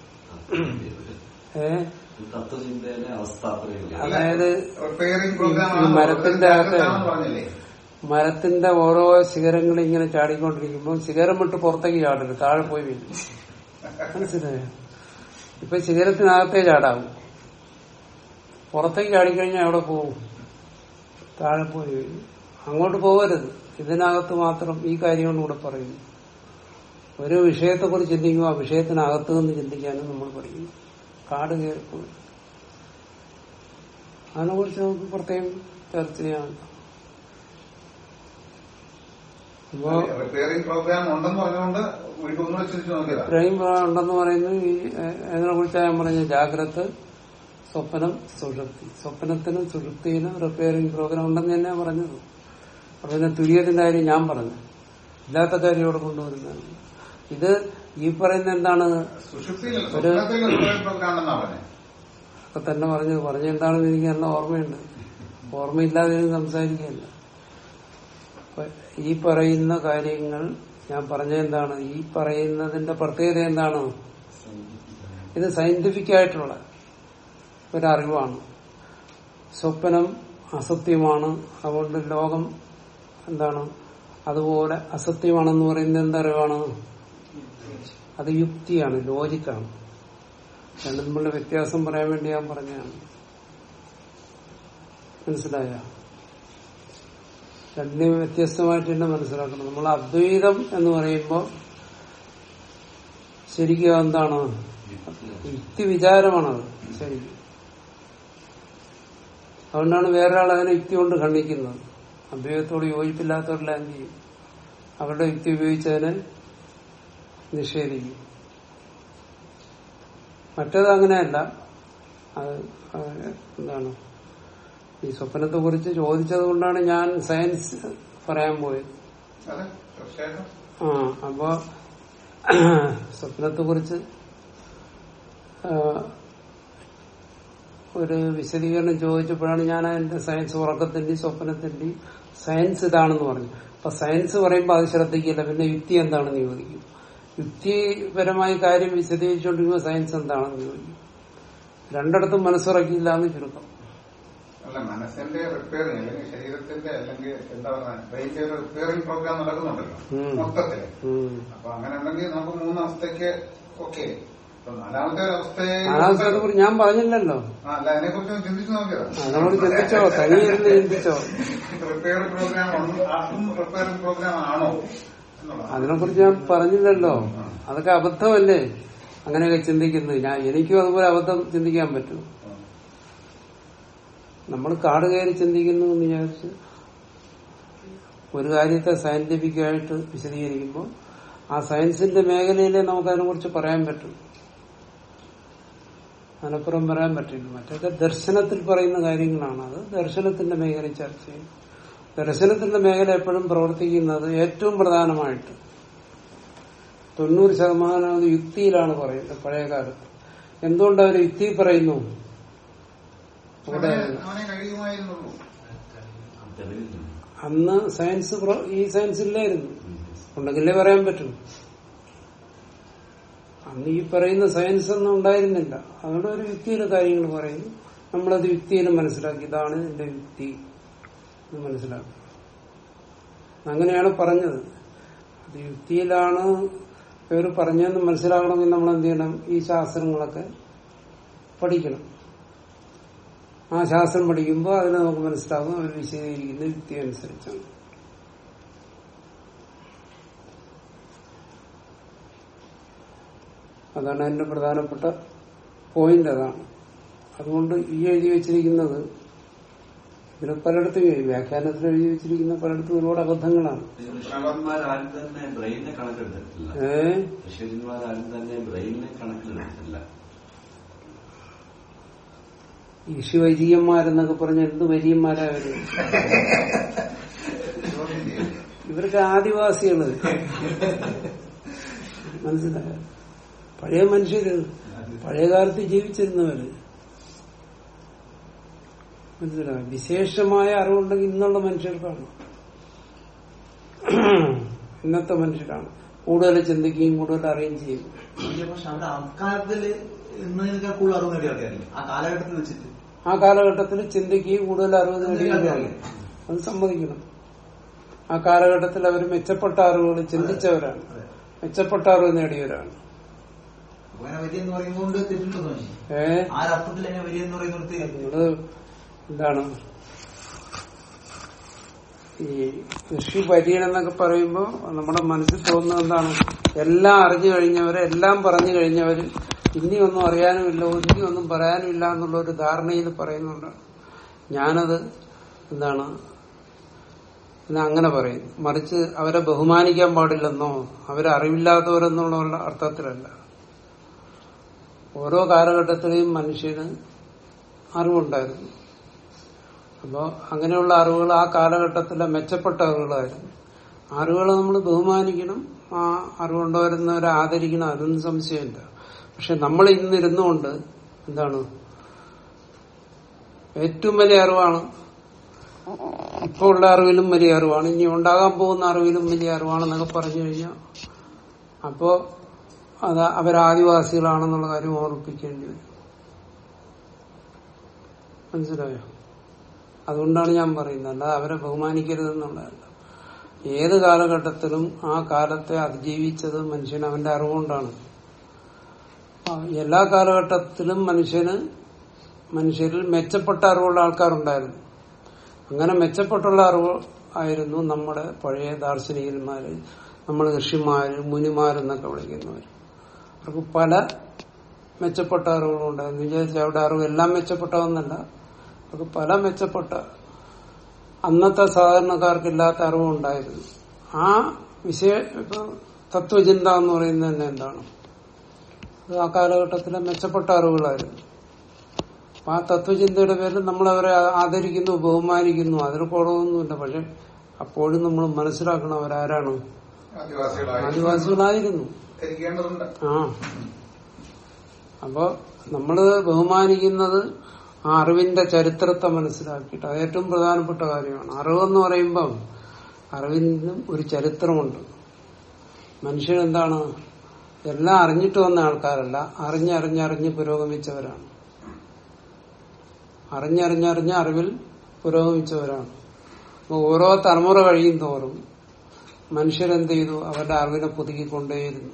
ഏ തത്വചിന്തയുടെ അവസ്ഥ അത്രയില്ല അതായത് പ്രിപ്പയറിംഗ് പ്രോഗ്രാം ഈ മരത്തിന്റെ അകത്ത് പറഞ്ഞില്ലേ മരത്തിന്റെ ഓരോ ശിഖരങ്ങൾ ഇങ്ങനെ ചാടിക്കൊണ്ടിരിക്കുമ്പോൾ ശിഖരം വിട്ട് പുറത്തേക്ക് ചാടരുത് താഴെ പോയി വീഴും മനസ്സിലായോ ഇപ്പൊ ശിഖരത്തിനകത്തേ ചാടാവും പുറത്തേക്ക് ചാടിക്കഴിഞ്ഞാൽ എവിടെ പോവും താഴെ പോയി വീഴും അങ്ങോട്ട് പോകരുത് ഇതിനകത്ത് മാത്രം ഈ കാര്യങ്ങളും കൂടെ പറയുന്നു ഒരു വിഷയത്തെക്കുറിച്ച് ചിന്തിക്കുമ്പോൾ ആ വിഷയത്തിനകത്ത് നിന്ന് ചിന്തിക്കാനും നമ്മൾ പഠിക്കുന്നു കാട് കയറിപ്പോയി അതിനെ കുറിച്ച് നമുക്ക് പ്രത്യേകം ചർച്ച ചെയ്യാനുണ്ട് അപ്പോ റിപ്പയറിംഗ് പ്രോഗ്രാം ഉണ്ടെന്ന് പറഞ്ഞുകൊണ്ട് വീണ്ടും ഒന്നുകൂടെ ചിന്തിച്ചു നോക്കിയതാ ഇബ്രാഹിം ഉണ്ടെന്ന് പറയുന്നത് ഈ അതിനെ കുറിച്ച് ഞാൻ പറഞ്ഞ ജാഗ്രത സ്വപ്നം സുഷുപ്തി സ്വപ്നത്തിനും സുഷുപ്തിയിലും റിപ്പയറിംഗ് പ്രോഗ്രാം ഉണ്ടെന്ന് തന്നെയാ പറഞ്ഞത് അപ്പൊ പിന്നെ തുര്യത്തിന്റെ കാര്യം ഞാൻ പറഞ്ഞു ഇല്ലാത്ത കാര്യം ഇവിടെ കൊണ്ടുവരുന്നതാണ് ഇത് ഈ പറയുന്ന എന്താണ് സുഷുപ്തിയിലല്ല സ്വപ്നത്തിൽ റിപ്പയറിംഗ് പ്രോഗ്രാം ഉണ്ടെന്നാ പറഞ്ഞത് ഒക്കെ തന്നെ പറഞ്ഞത് പറഞ്ഞ എന്താണെന്ന് എനിക്ക് നല്ല ഓർമ്മയുണ്ട് ഓർമ്മയില്ലാതെ ഇരുന്ന് സംസാരിക്കുകയല്ല അപ്പൊ ഈ പറയുന്ന കാര്യങ്ങൾ ഞാൻ പറഞ്ഞ എന്താണ് ഈ പറയുന്നതിന്റെ പ്രത്യേകത എന്താണ് ഇത് സയന്റിഫിക് ആയിട്ടുള്ള ഒരറിവാണ് സ്വപ്നം അസത്യമാണ് അതുകൊണ്ട് ലോകം എന്താണ് അതുപോലെ അസത്യമാണെന്ന് പറയുന്നത് എന്തറിവാണ് അത് യുക്തിയാണ് ലോജിക്കാണ് രണ്ടും തമ്മിലുള്ള വ്യത്യാസം പറയാൻ വേണ്ടി ഞാൻ പറഞ്ഞതാണ് മനസ്സിലായ രണ്ടിനെയും വ്യത്യസ്തമായിട്ട് തന്നെ മനസ്സിലാക്കണം നമ്മൾ അദ്വൈതം എന്ന് പറയുമ്പോൾ ശരിക്കും എന്താണ് യുക്തി വിചാരമാണത് ശരിക്കും അതുകൊണ്ടാണ് വേറൊരാൾ അതിനെ യുക്തി കൊണ്ട് ഖണ്ഡിക്കുന്നത് അദ്വൈതത്തോട് യോജിപ്പില്ലാത്തവരെല്ലാം എന്ത് ചെയ്യും അവരുടെ യുക്തി ഉപയോഗിച്ചതിനെ നിഷേധിക്കും മറ്റേത് അങ്ങനെയല്ല അത് അത് എന്താണ് ഈ സ്വപ്നത്തെ കുറിച്ച് ചോദിച്ചത് കൊണ്ടാണ് ഞാൻ സയൻസ് പറയാൻ പോയത് അതെ തീർച്ചയായിട്ടും ആ അപ്പോ സ്വപ്നത്തെ കുറിച്ച് ഒരു വിശദീകരണം ചോദിച്ചപ്പോഴാണ് ഞാൻ അതിന്റെ സയൻസ് ഉറക്കത്തിന്റെയും സ്വപ്നത്തിന്റെയും സയൻസ് ഇതാണെന്ന് പറഞ്ഞു അപ്പൊ സയൻസ് പറയുമ്പോൾ അത് ശ്രദ്ധിക്കില്ല പിന്നെ യുക്തി എന്താണെന്ന് ചോദിക്കും യുക്തിപരമായ കാര്യം വിശദീകരിച്ചുകൊണ്ടിരിക്കുമ്പോൾ സയൻസ് എന്താണെന്ന് ചോദിക്കും രണ്ടിടത്തും മനസ്സുറക്കില്ല എന്ന് ചുരുക്കം അല്ല മനസ്സിന്റെ റിപ്പയറിംഗ് അല്ലെങ്കിൽ ശരീരത്തിന്റെ അല്ലെങ്കിൽ എന്താ പറയുക ബ്രെയിന്റെ ഒരു റിപ്പയറിംഗ് പ്രോഗ്രാം നടക്കുന്നുണ്ടല്ലോ ഉം. മൊത്തത്തില് ഉം. അപ്പൊ അങ്ങനെ ഉണ്ടെങ്കിൽ നമുക്ക് മൂന്ന് അവസ്ഥയ്ക്ക് ഓക്കെ ഇപ്പൊ നാലാമത്തെ ഒരു അവസ്ഥയെ നാലാമത്തെ കുറിച്ച് ഞാൻ പറഞ്ഞില്ലല്ലോ ആ, അല്ല അതിനെ കുറിച്ച് ചിന്തിച്ചു നോക്കിയതാ അതിനോട് ചിന്തിച്ചോ തനിയിരുന്ന് ചിന്തിച്ചോ റിപ്പയർ പ്രോഗ്രാം അതും റിപ്പയറിംഗ് പ്രോഗ്രാം ആണോ എന്നുള്ളതാണ് അതിനെ കുറിച്ച് ഞാൻ പറഞ്ഞില്ലല്ലോ അതൊക്കെ അബദ്ധമല്ലേ അങ്ങനെയൊക്കെ ചിന്തിക്കുന്നത് ഞാൻ എനിക്കും അതുപോലെ അബദ്ധം ചിന്തിക്കാൻ പറ്റും നമ്മൾ കാട് കയറി ചിന്തിക്കുന്നു എന്ന് വിചാരിച്ച് ഒരു കാര്യത്തെ സയന്റിഫിക് ആയിട്ട് വിശദീകരിക്കുമ്പോൾ ആ സയൻസിന്റെ മേഖലയിലെ നമുക്ക് അതിനെ കുറിച്ച് പറയാൻ പറ്റും അതിനപ്പുറം പറയാൻ പറ്റില്ല മറ്റൊക്കെ ദർശനത്തിൽ പറയുന്ന കാര്യങ്ങളാണ് അത് ദർശനത്തിന്റെ മേഖല ചർച്ച ചെയ്യും ദർശനത്തിന്റെ മേഖല എപ്പോഴും പ്രവർത്തിക്കുന്നത് ഏറ്റവും പ്രധാനമായിട്ട് തൊണ്ണൂറ് ശതമാനം അത് യുക്തിയിലാണ് പറയുന്നത് പഴയ കാലത്ത് എന്തുകൊണ്ട് അവർ യുക്തി പറയുന്നു അവിടെ അവനെ അവനെ കഴിയുമായിരുന്നുള്ളൂ തെളിവില്ല അന്ന് സയൻസ് പ്ര- ഈ സയൻസ് ഇല്ലായിരുന്നു ഉണ്ടെങ്കിലേ പറയാൻ പറ്റും അന്ന് ഈ പറയുന്ന സയൻസ് ഒന്നും ഉണ്ടായിരുന്നില്ല അതുകൊണ്ട് ഒരു യുക്തിയിലെ കാര്യങ്ങൾ പറയുന്നു നമ്മളത് യുക്തിയിൽ മനസ്സിലാക്കി ഇതാണ് ഇതിന്റെ യുക്തി എന്ന് മനസ്സിലാക്കും അങ്ങനെയാണ് പറഞ്ഞത് അത് യുക്തിയിലാണ് ഇവർ പറഞ്ഞതെന്ന് മനസ്സിലാക്കണമെങ്കിൽ നമ്മൾ എന്ത് ചെയ്യണം ഈ ശാസ്ത്രങ്ങളൊക്കെ പഠിക്കണം ആ ശാസ്ത്രം പഠിക്കുമ്പോൾ അതിന് നമുക്ക് മനസ്സിലാവും അവർ വിശദീകരിക്കുന്ന യുക്തി അനുസരിച്ചാണ് അതാണ് എന്റെ പ്രധാനപ്പെട്ട പോയിന്റ് അതാണ് അതുകൊണ്ട് ഈ എഴുതി വെച്ചിരിക്കുന്നത് ഇതിൽ പലയിടത്തും എഴുതി വ്യാഖ്യാനത്തിൽ എഴുതി വെച്ചിരിക്കുന്ന പലയിടത്തും ഒരുപാട് അബദ്ധങ്ങളാണ് ഈ ഋഷിവന്മാരാരും തന്നെ ബ്രെയിനെ കണക്കെടുത്തിട്ടില്ല ഏ ഋഷിവന്മാരാരും തന്നെ ബ്രെയിനെ കണക്കിലെടുത്തിട്ടില്ല ഋഷി വൈദികന്മാരെന്നൊക്കെ പറഞ്ഞ എന്ത് വരിയന്മാരാ അവര് ചോദ്യം ചെയ്യും. ഇവർക്ക് ആദിവാസികള് മനസ്സിലായോ പഴയ മനുഷ്യര് പഴയ കാലത്ത് ജീവിച്ചിരുന്നവര് മനസ്സിലായോ വിശേഷമായ അറിവുണ്ടെങ്കിൽ ഇന്നുള്ള മനുഷ്യർക്കാണ് ഇന്നത്തെ മനുഷ്യരാണ് കൂടുതൽ ചിന്തിക്കുകയും കൂടുതൽ അറിയുകയും ചെയ്യും പക്ഷെ അവിടെ അക്കാലത്തില് ഇന്നതിനേക്കാൾ കൂടുതൽ അറിവ് നേടിയ ആൾക്കാരില്ലേ ആ കാലഘട്ടത്തിൽ വെച്ചിട്ട് ആ കാലഘട്ടത്തിൽ ചിന്തിക്കുകയും കൂടുതൽ അറിവ് നേടിയവരാണ് അത് സമ്മതിക്കണം ആ കാലഘട്ടത്തിൽ അവർ മെച്ചപ്പെട്ട അറിവുകൾ ചിന്തിച്ചവരാണ് അതെ. മെച്ചപ്പെട്ട അറിവ് നേടിയവരാണ് അപ്പൊ അങ്ങനെ വലിയ എന്ന് പറയുമ്പോൾ തെറ്റുണ്ടോ തോന്നി ഏ ആ ഒരു അർത്ഥത്തിൽ തന്നെ വലിയ എന്ന് പറയുന്നിടത്ത് നിങ്ങള് എന്താണ് ഈ കൃഷി പര്യൻ എന്നൊക്കെ പറയുമ്പോ നമ്മുടെ മനസ്സിൽ തോന്നുന്നത് എന്താണ് എല്ലാം അറിഞ്ഞു കഴിഞ്ഞവര് എല്ലാം പറഞ്ഞു കഴിഞ്ഞവര് ഇനി ഒന്നും അറിയാനുമില്ല ഇനി ഒന്നും പറയാനുമില്ല എന്നുള്ള ഒരു ധാരണയിൽ പറയുന്നുണ്ട് ഞാനത് എന്താണ് എന്നാ അങ്ങനെ പറയും മറിച്ച് അവരെ ബഹുമാനിക്കാൻ പാടില്ലെന്നോ അവരെ അറിവില്ലാത്തവരെന്നുള്ള അർത്ഥത്തിലല്ല ഓരോ കാലഘട്ടത്തിലെയും മനുഷ്യന് അറിവുണ്ടായിരുന്നു അപ്പോൾ അങ്ങനെയുള്ള അറിവുകൾ ആ കാലഘട്ടത്തിലെ മെച്ചപ്പെട്ട അറിവുകളായിരുന്നു ആ അറിവുകളെ നമ്മൾ ബഹുമാനിക്കണം ആ അറിവുണ്ടവരുന്നവരെ ആദരിക്കണം അതൊന്നും സംശയമില്ല പക്ഷെ നമ്മൾ ഇന്നിരുന്നുകൊണ്ട് എന്താണ് ഏറ്റവും വലിയ അറിവാണ് ഇപ്പോൾ ഉള്ള അറിവിലും വലിയ അറിവാണ് ഇനി ഉണ്ടാകാൻ പോകുന്ന അറിവിലും വലിയ അറിവാണെന്നൊക്കെ പറഞ്ഞു കഴിഞ്ഞാൽ അപ്പോ അത് അവരാദിവാസികളാണെന്നുള്ള കാര്യം ഓർമ്മിപ്പിക്കേണ്ടി വരും മനസ്സിലായോ അതുകൊണ്ടാണ് ഞാൻ പറയുന്നത് അല്ലാതെ അവരെ ബഹുമാനിക്കരുതെന്നുള്ളതല്ല ഏത് കാലഘട്ടത്തിലും ആ കാലത്തെ അതിജീവിച്ചത് മനുഷ്യൻ അവന്റെ അറിവുകൊണ്ടാണ് ആ, എല്ലാ കാലഘട്ടത്തിലും മനുഷ്യന് മനുഷ്യരിൽ മെച്ചപ്പെട്ട അറിവുള്ള ആൾക്കാരുണ്ടായിരുന്നു അങ്ങനെ മെച്ചപ്പെട്ടുള്ള അറിവ് ആയിരുന്നു നമ്മുടെ പഴയ ദാർശനികന്മാര് നമ്മൾ ഋഷിമാര് മുനിമാരെന്നൊക്കെ വിളിക്കുന്നവർ അവർക്ക് പല മെച്ചപ്പെട്ട അറിവുകളുണ്ടായിരുന്നു വിചാരിച്ച അവിടെ അറിവ് എല്ലാം മെച്ചപ്പെട്ടതെന്നല്ല അവർക്ക് പല മെച്ചപ്പെട്ട അന്നത്തെ സാധാരണക്കാർക്കില്ലാത്ത അറിവുണ്ടായിരുന്നു ആ വിഷയ ഇപ്പൊ തത്വചിന്ത എന്ന് പറയുന്നത് തന്നെ എന്താണ് അത് ആ കാലഘട്ടത്തിലെ മെച്ചപ്പെട്ട അറിവുകളായിരുന്നു അപ്പൊ ആ തത്വചിന്തയുടെ പേരിൽ നമ്മൾ അവരെ ആദരിക്കുന്നു ബഹുമാനിക്കുന്നു അതിൽ കുറവൊന്നുമില്ല പക്ഷെ അപ്പോഴും നമ്മൾ മനസ്സിലാക്കണം അവരാരാണ് ആദിവാസികളായി ആദിവാസികളായിരുന്നു ധരിക്കേണ്ടതുണ്ട് ആ അപ്പൊ നമ്മള് ബഹുമാനിക്കുന്നത് ആ അറിവിന്റെ ചരിത്രത്തെ മനസ്സിലാക്കിയിട്ട് അത് ഏറ്റവും പ്രധാനപ്പെട്ട കാര്യമാണ് അറിവെന്ന് പറയുമ്പം അറിവിനും ഒരു ചരിത്രമുണ്ട് മനുഷ്യൻ എന്താണ് എല്ലാം അറിഞ്ഞിട്ട് വന്ന ആൾക്കാരല്ല അറിഞ്ഞറിഞ്ഞറിഞ്ഞ് പുരോഗമിച്ചവരാണ് അറിഞ്ഞറിഞ്ഞറിഞ്ഞ് അറിവിൽ പുരോഗമിച്ചവരാണ് അപ്പൊ ഓരോ തലമുറ കഴിയും തോറും മനുഷ്യരെന്ത് ചെയ്തു അവരുടെ അറിവിനെ പുതുക്കിക്കൊണ്ടേയിരുന്നു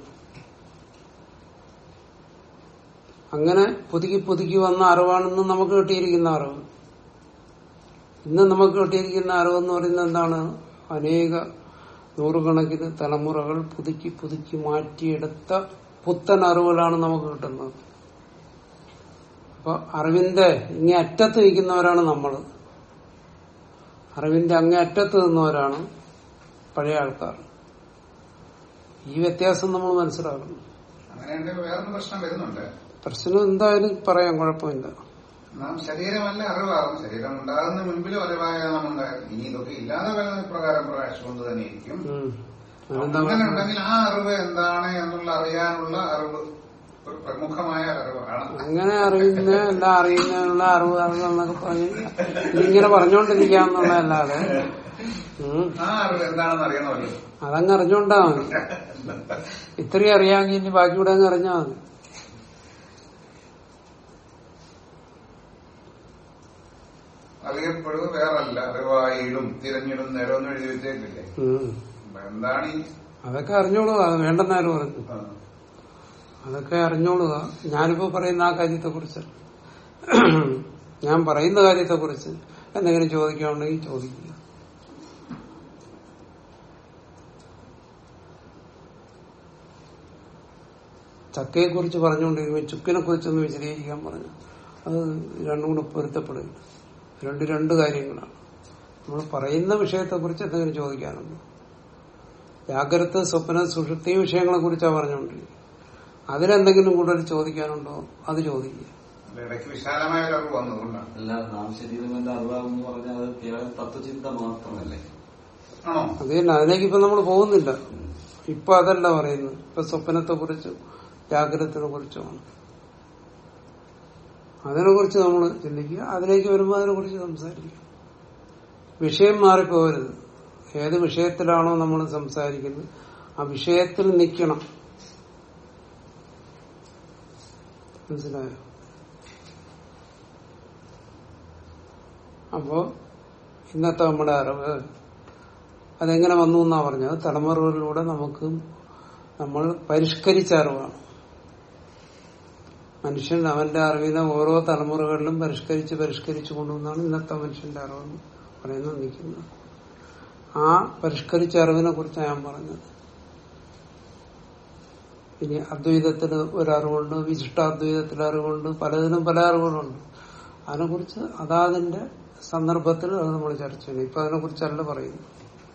അങ്ങനെ പുതുക്കി പുതുക്കി വന്ന അറിവാണെന്ന് നമുക്ക് കിട്ടിയിരിക്കുന്ന അറിവ് ഇന്ന് നമുക്ക് കിട്ടിയിരിക്കുന്ന അറിവെന്ന് പറയുന്നത് എന്താണ് അനേക നൂറുകണക്കിന് തലമുറകൾ പുതുക്കി പുതുക്കി മാറ്റിയെടുത്ത പുത്തൻ അറിവുകളാണ് നമുക്ക് കിട്ടുന്നത് അപ്പൊ അറിവിന്റെ ഇങ്ങേ അറ്റത്ത് നിൽക്കുന്നവരാണ് നമ്മൾ അറിവിന്റെ അങ്ങേ അറ്റത്ത് നിന്നവരാണ് പഴയ ആൾക്കാർ ഈ വ്യത്യാസം നമ്മൾ മനസ്സിലാക്കണം അങ്ങനെയുണ്ടെങ്കിൽ വേറൊരു പ്രശ്നം വരുന്നുണ്ട് പ്രശ്നം എന്തായാലും പറയാം കുഴപ്പമില്ല നാം ശരീരമല്ല അറിവാകും ശരീരം ഉണ്ടാകുന്ന മുൻപിലും അറിവായ നാം ഉണ്ടായിരുന്നു ഇനി ഇതൊക്കെ ഇല്ലാതെ വരുന്ന ഇപ്രകാരം പ്രകാശിച്ചുകൊണ്ട് തന്നെ ഇരിക്കും ഉം. അതെന്താ അങ്ങനെ പ്രശ്നം? ഉണ്ടെങ്കിൽ ആ അറിവ് എന്താണ് എന്നുള്ള അറിയാനുള്ള അറിവ് ഒരു പ്രമുഖമായ അറിവാണ് അങ്ങനെ അറിയുന്ന എല്ലാം അറിയുന്നതിനുള്ള അറിവ് അറിവ് എന്നൊക്കെ പറഞ്ഞ് ഇങ്ങനെ പറഞ്ഞുകൊണ്ടിരിക്കാന്നുള്ളതല്ലാതെ ഉം. ആ അറിവ് എന്താണെന്ന് അറിയണമല്ലോ അതങ്ങ് അറിഞ്ഞോണ്ടാ മതി ഇത്രയും അറിയാമെങ്കിൽ ഇനി ബാക്കി കൂടെ അങ്ങ് അറിഞ്ഞാൽ മതി അത് അറിയപ്പെടുക വേറല്ല അറിവായിടും തിരഞ്ഞിടും നേരം എഴുതി വെച്ചേക്കില്ലേ ഉം. അപ്പൊ എന്താണ് ഈ അതൊക്കെ അറിഞ്ഞോളുക അത് വേണ്ടെന്നാരും പറഞ്ഞു ആ, അതൊക്കെ അറിഞ്ഞോളുക ഞാനിപ്പോ പറയുന്ന ആ കാര്യത്തെ കുറിച്ച് ഞാൻ പറയുന്ന കാര്യത്തെ കുറിച്ച് എന്തെങ്കിലും ചോദിക്കാനുണ്ടെങ്കിൽ ചോദിക്കുക ചക്കയെ കുറിച്ച് പറഞ്ഞുകൊണ്ടിരിക്കുമ്പോൾ ചുക്കിനെ കുറിച്ചൊന്ന് വിശദീകരിക്കാൻ പറഞ്ഞു അത് രണ്ടും കൂടെ പൊരുത്തപ്പെടുക രണ്ട് രണ്ട് കാര്യങ്ങളാണ് നമ്മൾ പറയുന്ന വിഷയത്തെ കുറിച്ച് എന്തെങ്കിലും ചോദിക്കാനുണ്ട് ജാഗ്രത സ്വപ്ന സുഷുപ്തി വിഷയങ്ങളെ കുറിച്ചാണ് പറഞ്ഞുകൊണ്ടിരിക്കുന്നത് അതിലെന്തെങ്കിലും കൂടുതൽ ചോദിക്കാനുണ്ടോ അത് ചോദിക്കുക അല്ല, ഇടയ്ക്ക് വിശാലമായ ഒരു അറിവ് വന്നതുകൊണ്ടാണ് അല്ല നാം ശരീരമെന്റെ അറിവാകുമെന്ന് പറഞ്ഞാൽ അത് കേവലം തത്വചിന്ത മാത്രമല്ലേ ആണോ അത് തന്നെ അതിലേക്ക് ഇപ്പൊ നമ്മൾ പോകുന്നില്ല ഇപ്പൊ അതല്ല പറയുന്നത് ഇപ്പൊ സ്വപ്നത്തെ കുറിച്ചും ജാഗ്രതയെ കുറിച്ചുമാണ് അതിനെ കുറിച്ച് നമ്മൾ ചിന്തിക്കുക അതിലേക്ക് വരുമ്പോൾ അതിനെ കുറിച്ച് സംസാരിക്കുക വിഷയം മാറിപ്പോകരുത് ഏത് വിഷയത്തിലാണോ നമ്മൾ സംസാരിക്കുന്നത് ആ വിഷയത്തിൽ നിൽക്കണം മനസ്സിലായോ അപ്പോ ഇന്നത്തെ നമ്മുടെ അറിവ് അതെങ്ങനെ വന്നു എന്നാ പറഞ്ഞത് തലമുറകളിലൂടെ നമുക്ക് നമ്മൾ പരിഷ്കരിച്ച അറിവാണ് മനുഷ്യൻ അവന്റെ അറിവിനെ ഓരോ തലമുറകളിലും പരിഷ്കരിച്ച് പരിഷ്കരിച്ചു കൊണ്ടുവന്നാണ് ഇന്നത്തെ മനുഷ്യന്റെ അറിവെന്ന് പറയുന്നത് നിൽക്കുന്നത് ആ പരിഷ്കരിച്ച അറിവിനെ കുറിച്ചാണ് ഞാൻ പറഞ്ഞത് ഇനി അദ്വൈതത്തിന് ഒരറിവുണ്ട് വിശിഷ്ടാദ്വൈതത്തിൽ അറിവുണ്ട് പലതിനും പല അറിവുകളുണ്ട് അതിനെക്കുറിച്ച് അതാതിന്റെ സന്ദർഭത്തിൽ അത് നമ്മൾ ചർച്ച ചെയ്യണം ഇപ്പൊ അതിനെക്കുറിച്ചല്ല പറയുന്നു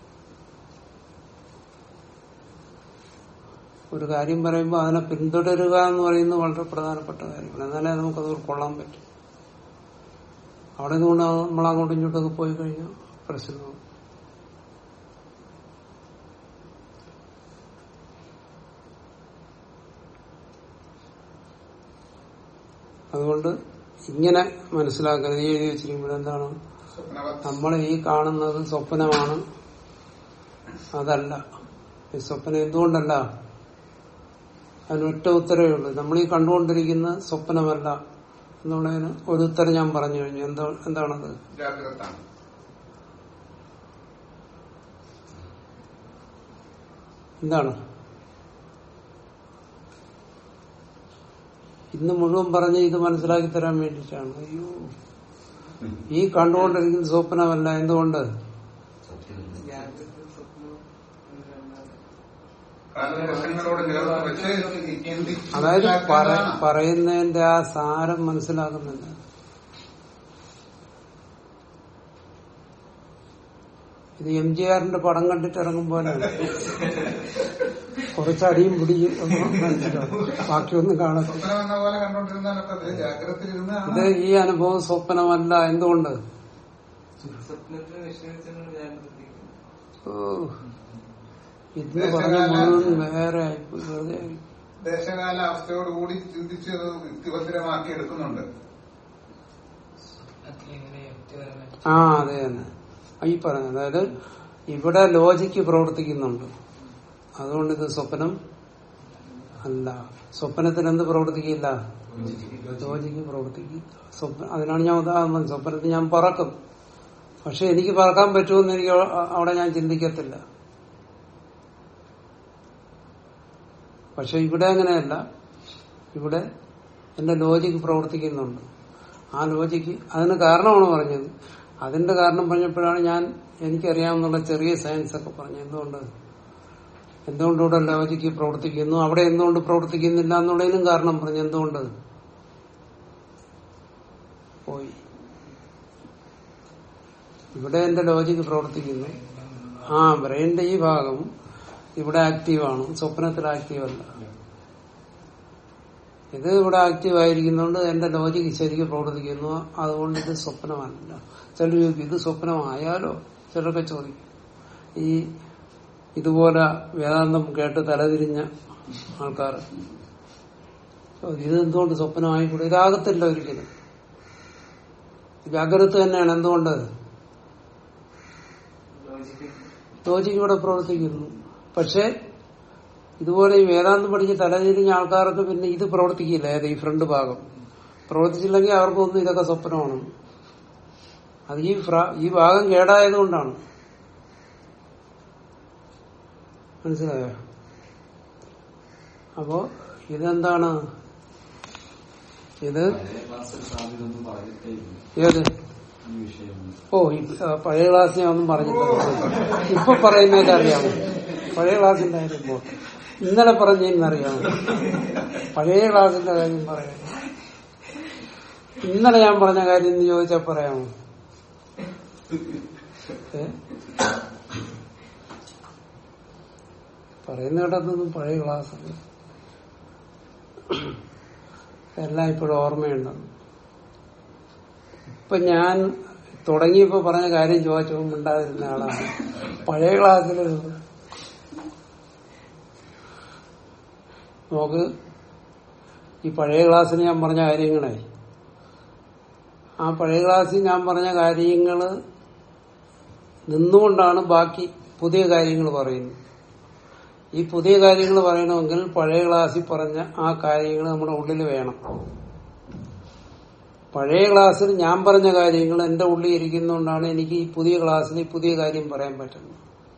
ഒരു കാര്യം പറയുമ്പോൾ അതിനെ പിന്തുടരുക എന്ന് പറയുന്നത് വളരെ പ്രധാനപ്പെട്ട കാര്യമാണ് എന്നാലേ നമുക്കത് ഉൾക്കൊള്ളാൻ പറ്റും അവിടെ നിന്നുകൊണ്ട് നമ്മൾ അങ്ങോട്ടും ഇങ്ങോട്ടൊക്കെ പോയി കഴിഞ്ഞാൽ പ്രശ്നമാവും അതുകൊണ്ട് ഇങ്ങനെ മനസ്സിലാക്കരുത് ഈ എഴുതി വെച്ചിരിക്കുമ്പോൾ എന്താണ് സ്വപ്നവത് നമ്മൾ ഈ കാണുന്നത് സ്വപ്നമാണ് അതല്ല ഈ സ്വപ്നം എന്തുകൊണ്ടല്ല അതിനൊറ്റ ഉത്തരവേ ഉള്ളൂ നമ്മൾ ഈ കണ്ടുകൊണ്ടിരിക്കുന്ന സ്വപ്നമല്ല എന്നുള്ളതിന് ഒരു ഉത്തരം ഞാൻ പറഞ്ഞു കഴിഞ്ഞു എന്താ എന്താണത് ജാഗ്രതാണ് എന്താണ് ഇന്ന് മുഴുവൻ പറഞ്ഞ് ഇത് മനസ്സിലാക്കി തരാൻ വേണ്ടിയിട്ടാണ് അയ്യോ ഈ കണ്ടുകൊണ്ടിരിക്കുന്ന സ്വപ്നമല്ല എന്തുകൊണ്ട് ജാഗ്രത സ്വപ്നം രണ്ടാമത് കാലദർശങ്ങളോട് ചേർത്ത് വെച്ച് ചിന്തിച്ച് അതായത് പറ- മനസ്സിലാക്കുന്നതാണ്. പറയുന്നതിന്റെ ആ സാരം മനസ്സിലാക്കുന്നില്ല ഇത് എം ജി ആറിന്റെ പടം കണ്ടിട്ട് ഇറങ്ങും പോലെ കുറച്ചടിയും പിടിയും ഒന്നും മനസ്സിലാവും ബാക്കിയൊന്നും കാണത്തില്ല സ്വപ്നം എന്ന പോലെ കണ്ടോണ്ടിരുന്നാലൊക്കെ അത് ജാഗ്രത ഇത് ഇരുന്നാണ് ഈ അനുഭവം സ്വപ്നമല്ല എന്തുകൊണ്ട് സ്വപ്നത്തിന് വിഷമിച്ചാണ് ജാഗ്രത ഓ ഇന്ന് പറഞ്ഞ മുഴുവൻ വേറെ ആയിപ്പോയി, വെറുതെ ആയി. ദേശകാല അവസ്ഥയോടുകൂടി ചിന്തിച്ച് അത് യുക്തിഭദ്രമാക്കി എടുക്കുന്നുണ്ട് എങ്ങനെ യുക്തിപരമായി ആ അതെ തന്നെ ആ, ഈ പറഞ്ഞ അതായത് ഇവിടെ ലോജിക്ക് പ്രവർത്തിക്കുന്നുണ്ട് അതുകൊണ്ട് ഇത് സ്വപ്നം അല്ല സ്വപ്നത്തിന് എന്ത് പ്രവർത്തിക്കില്ല ലോജിക്ക് പ്രവർത്തിക്കില്ല സ്വപ്ന അതിനാണ് ഞാൻ ഉദാഹരണം പറഞ്ഞത്. സ്വപ്നത്തിൽ ഞാൻ പറക്കും പക്ഷെ എനിക്ക് പറക്കാൻ പറ്റുമെന്ന് എനിക്ക് അ- അവിടെ ഞാൻ ചിന്തിക്കത്തില്ല പക്ഷെ ഇവിടെ അങ്ങനെയല്ല ഇവിടെ എന്റെ ലോജിക്ക് പ്രവർത്തിക്കുന്നുണ്ട് ആ ലോജിക്ക് അതിന് കാരണമാണ് പറഞ്ഞത് അതിന്റെ കാരണം പറഞ്ഞപ്പോഴാണ് ഞാൻ എനിക്കറിയാവുന്ന ചെറിയ സയൻസ് ഒക്കെ പറഞ്ഞത് എന്തുകൊണ്ട് എന്തുകൊണ്ട് ഇവിടെ ലോജിക്ക് പ്രവർത്തിക്കുന്നു അവിടെ എന്തുകൊണ്ട് പ്രവർത്തിക്കുന്നില്ല എന്നുള്ളതിനും കാരണം പറഞ്ഞു എന്തുകൊണ്ട് പോയി ഇവിടെ എന്റെ ലോജിക്ക് പ്രവർത്തിക്കുന്നു ആ ബ്രെയിനിന്റെ ഈ ഭാഗം ഇവിടെ ആക്റ്റീവാണ് സ്വപ്നത്തിൽ ആക്റ്റീവ് അല്ല ഇത് ഇവിടെ ആക്റ്റീവ് ആയിരിക്കുന്നതുകൊണ്ട് എന്റെ ലോജിക്ക് ശരിക്കും പ്രവർത്തിക്കുന്നു അതുകൊണ്ട് ഇത് സ്വപ്നമല്ല ചിലർ ചോദിക്കും ഇത് സ്വപ്നമായാലോ ചിലരൊക്കെ ചോദിക്കും ഈ ഇതുപോലെ വേദാന്തം കേട്ട് തലതിരിഞ്ഞ ആൾക്കാർ ഇത് എന്തുകൊണ്ട് സ്വപ്നമായിക്കൂടെ ഇതാകത്തില്ല ഒരിക്കലും ജാഗ്രത തന്നെയാണ് എന്തുകൊണ്ട് ലോജിക്ക് ലോജിക്ക് ഇവിടെ പ്രവർത്തിക്കുന്നു പക്ഷെ ഇതുപോലെ ഈ വേദാന്തം പഠിച്ച് തലതിരിഞ്ഞ ആൾക്കാർക്ക് പിന്നെ ഇത് പ്രവർത്തിക്കില്ല ഏത് ഈ ഫ്രണ്ട് ഭാഗം പ്രവർത്തിച്ചില്ലെങ്കിൽ അവർക്കൊന്നും ഇതൊക്കെ സ്വപ്നമാണ് അത് ഈ ഫ്രാ- ഈ ഭാഗം കേടായതുകൊണ്ടാണ് മനസ്സിലായോ അപ്പോ ഇതെന്താണ് ഇത് പഴയ ക്ലാസ്സിൽ സ്വാമി ഇതൊന്നും പറഞ്ഞിട്ടേ ഇല്ല ഏത് ഈ വിഷയം ഓ ഈ ആ, പഴയ ക്ലാസ് ഞാൻ ഒന്നും പറഞ്ഞിട്ടില്ല ഇപ്പൊ പറയുന്നതിന്റെ അറിയാമോ പഴയ ക്ലാസിന്റെ കാര്യം പോ ഇന്നലെ പറഞ്ഞതിനറിയാമോ പഴയ ക്ലാസിന്റെ കാര്യം പറയാം ഇന്നലെ ഞാൻ പറഞ്ഞ കാര്യം എന്ന് ചോദിച്ചാൽ പറയാമോ ഏ? പറയുന്ന കേട്ടതൊന്നും പഴയ ക്ലാസ് എല്ലാം ഇപ്പോഴും ഓർമ്മയുണ്ടെന്ന് ഇപ്പൊ ഞാൻ തുടങ്ങിയപ്പോ പറഞ്ഞ കാര്യം ചോദിച്ചപ്പോൾ മിണ്ടാതിരുന്ന ആളാണ് പഴയ ക്ലാസ്സിൽ നോക്ക് ഈ പഴയ ക്ലാസ്സിൽ ഞാൻ പറഞ്ഞ കാര്യങ്ങളെ ആ പഴയ ക്ലാസ്സിൽ ഞാൻ പറഞ്ഞ കാര്യങ്ങള് നിന്നുകൊണ്ടാണ് ബാക്കി പുതിയ കാര്യങ്ങൾ പറയുന്നത് ഈ പുതിയ കാര്യങ്ങൾ പറയണമെങ്കിൽ പഴയ ക്ലാസ്സിൽ പറഞ്ഞ ആ കാര്യങ്ങൾ നമ്മുടെ ഉള്ളിൽ വേണം പഴയ ക്ലാസ്സിൽ ഞാൻ പറഞ്ഞ കാര്യങ്ങൾ എന്റെ ഉള്ളിൽ ഇരിക്കുന്നതുകൊണ്ടാണ് എനിക്ക് ഈ പുതിയ ക്ലാസ്സിൽ ഈ പുതിയ കാര്യം പറയാൻ പറ്റുന്നത്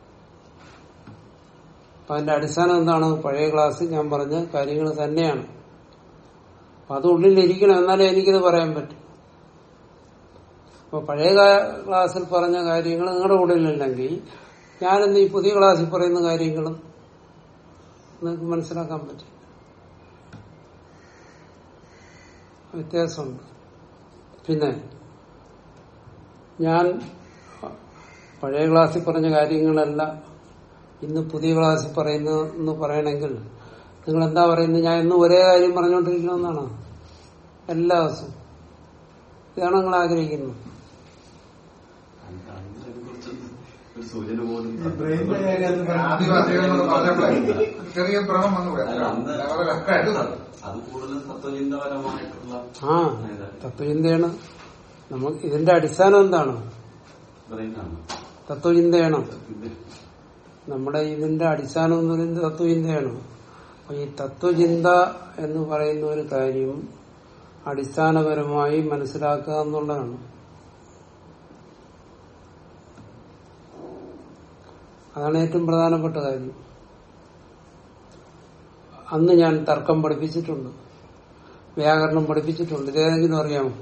അപ്പൊ അതിന്റെ അടിസ്ഥാനം എന്താണ് പഴയ ക്ലാസ്സിൽ ഞാൻ പറഞ്ഞ കാര്യങ്ങൾ തന്നെയാണ് അപ്പൊ അത് ഉള്ളിൽ ഇരിക്കണം എന്നാലേ എനിക്കിത് പറയാൻ പറ്റും അപ്പൊ പഴയ കാ- ക്ലാസ്സിൽ പറഞ്ഞ കാര്യങ്ങൾ നിങ്ങളുടെ ഉള്ളിലില്ലെങ്കിൽ ഞാനിന്ന് ഈ പുതിയ ക്ലാസ്സിൽ പറയുന്ന കാര്യങ്ങളും നിങ്ങൾക്ക് മനസ്സിലാക്കാൻ പറ്റും വ്യത്യാസമുണ്ട് പിന്നെ ഞാൻ പഴയ ക്ലാസ്സിൽ പറഞ്ഞ കാര്യങ്ങളല്ല ഇന്ന് പുതിയ ക്ലാസ്സിൽ പറയുന്ന എന്ന് പറയണമെങ്കിൽ നിങ്ങൾ എന്താ പറയുന്നത് ഞാൻ ഇന്ന് ഒരേ കാര്യം പറഞ്ഞുകൊണ്ടിരിക്കണമെന്നാണ് എല്ലാ ദിവസവും ഇതാണ് നിങ്ങൾ ആഗ്രഹിക്കുന്നത് അതിനെക്കുറിച്ചൊന്നും ഒരു സൂചന പോലും ഈ ബ്രെയിനിന്റെ കാര്യം അത് പറഞ്ഞു. ആദിവാസികളെന്ന് പറഞ്ഞപ്പോഴേ ചെറിയ ഭ്രമം വന്നു അല്ല, അന്ന് ലെവലൊക്കെ അത് കൂടുതൽ തത്വചിന്തപരമായിട്ടുള്ള ആ തത്വചിന്തയാണ് നമുക്ക് ഇതിന്റെ അടിസ്ഥാനം എന്താണ് ബ്രെയിനാണ് തത്വചിന്തയാണ് പിന്നെ നമ്മുടെ ഇതിന്റെ അടിസ്ഥാനം എന്ന് പറയുന്നത് തത്വചിന്തയാണ് അപ്പൊ ഈ തത്വചിന്ത എന്ന് പറയുന്ന ഒരു കാര്യം അടിസ്ഥാനപരമായി മനസ്സിലാക്കുക എന്നുള്ളതാണ് അതാണ് ഏറ്റവും പ്രധാനപ്പെട്ട കാര്യം അന്ന് ഞാൻ തർക്കം പഠിപ്പിച്ചിട്ടുണ്ട് വ്യാകരണം പഠിപ്പിച്ചിട്ടുണ്ട് ഇതേതെങ്കിലും അറിയാമോ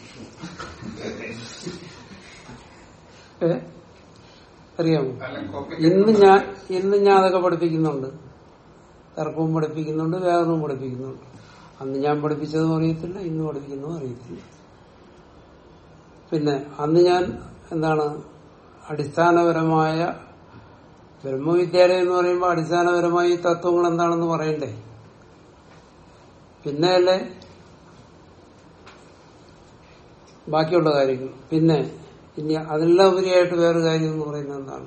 ഏ അറിയാമോ അല്ല, കോപ്പി ഇന്ന് ഞാൻ ഇന്ന് ഞാൻ അതൊക്കെ പഠിപ്പിക്കുന്നുണ്ട് തർക്കവും പഠിപ്പിക്കുന്നുണ്ട് വ്യാകരണവും പഠിപ്പിക്കുന്നുണ്ട് അന്ന് ഞാൻ പഠിപ്പിച്ചതും അറിയത്തില്ല ഇന്ന് പഠിപ്പിക്കുന്നതും അറിയത്തില്ല പിന്നെ അന്ന് ഞാൻ എന്താണ് അടിസ്ഥാനപരമായ ബ്രഹ്മവിദ്യാലയം എന്ന് പറയുമ്പോൾ അടിസ്ഥാനപരമായി ഈ തത്വങ്ങൾ എന്താണെന്ന് പറയണ്ടേ പിന്നെയല്ലേ ബാക്കിയുള്ള കാര്യങ്ങൾ പിന്നെ ഇനി അതെല്ലാം ഉപരിയായിട്ട് വേറൊരു കാര്യം എന്ന് പറയുന്നത് എന്താണ്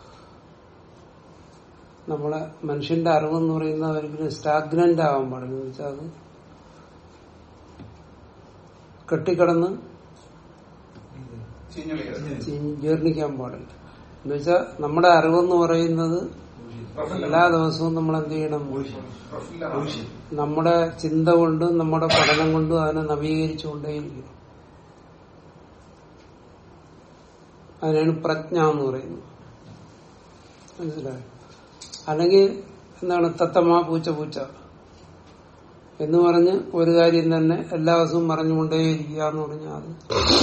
നമ്മളെ മനുഷ്യന്റെ അറിവെന്ന് പറയുന്നത് ഒരിക്കലും സ്റ്റാഗ്നന്റ് ആവാൻ പാടില്ല എന്ന് വെച്ചാൽ അത് കെട്ടിക്കിടന്ന് ചീഞ്ഞളിയത് ചീഞ്ഞ് ജീർണിക്കാൻ പാടില്ല എന്ന് വെച്ചാൽ നമ്മുടെ അറിവെന്ന് പറയുന്നത് എല്ലാ ദിവസവും നമ്മൾ എന്ത് ചെയ്യണം പ്രഫുല്ലമാണ്. നമ്മുടെ ചിന്ത കൊണ്ടും നമ്മുടെ പഠനം കൊണ്ടും അതിനെ നവീകരിച്ചുകൊണ്ടേയിരിക്കണം അതിനാണ് പ്രജ്ഞ എന്ന് പറയുന്നത് മനസ്സിലായോ അല്ലെങ്കിൽ എന്താണ് തത്തമ്മ പൂച്ച പൂച്ച എന്ന് പറഞ്ഞ് ഒരു കാര്യം തന്നെ എല്ലാ ദിവസവും പറഞ്ഞുകൊണ്ടേയിരിക്കുക എന്ന് പറഞ്ഞാൽ അത്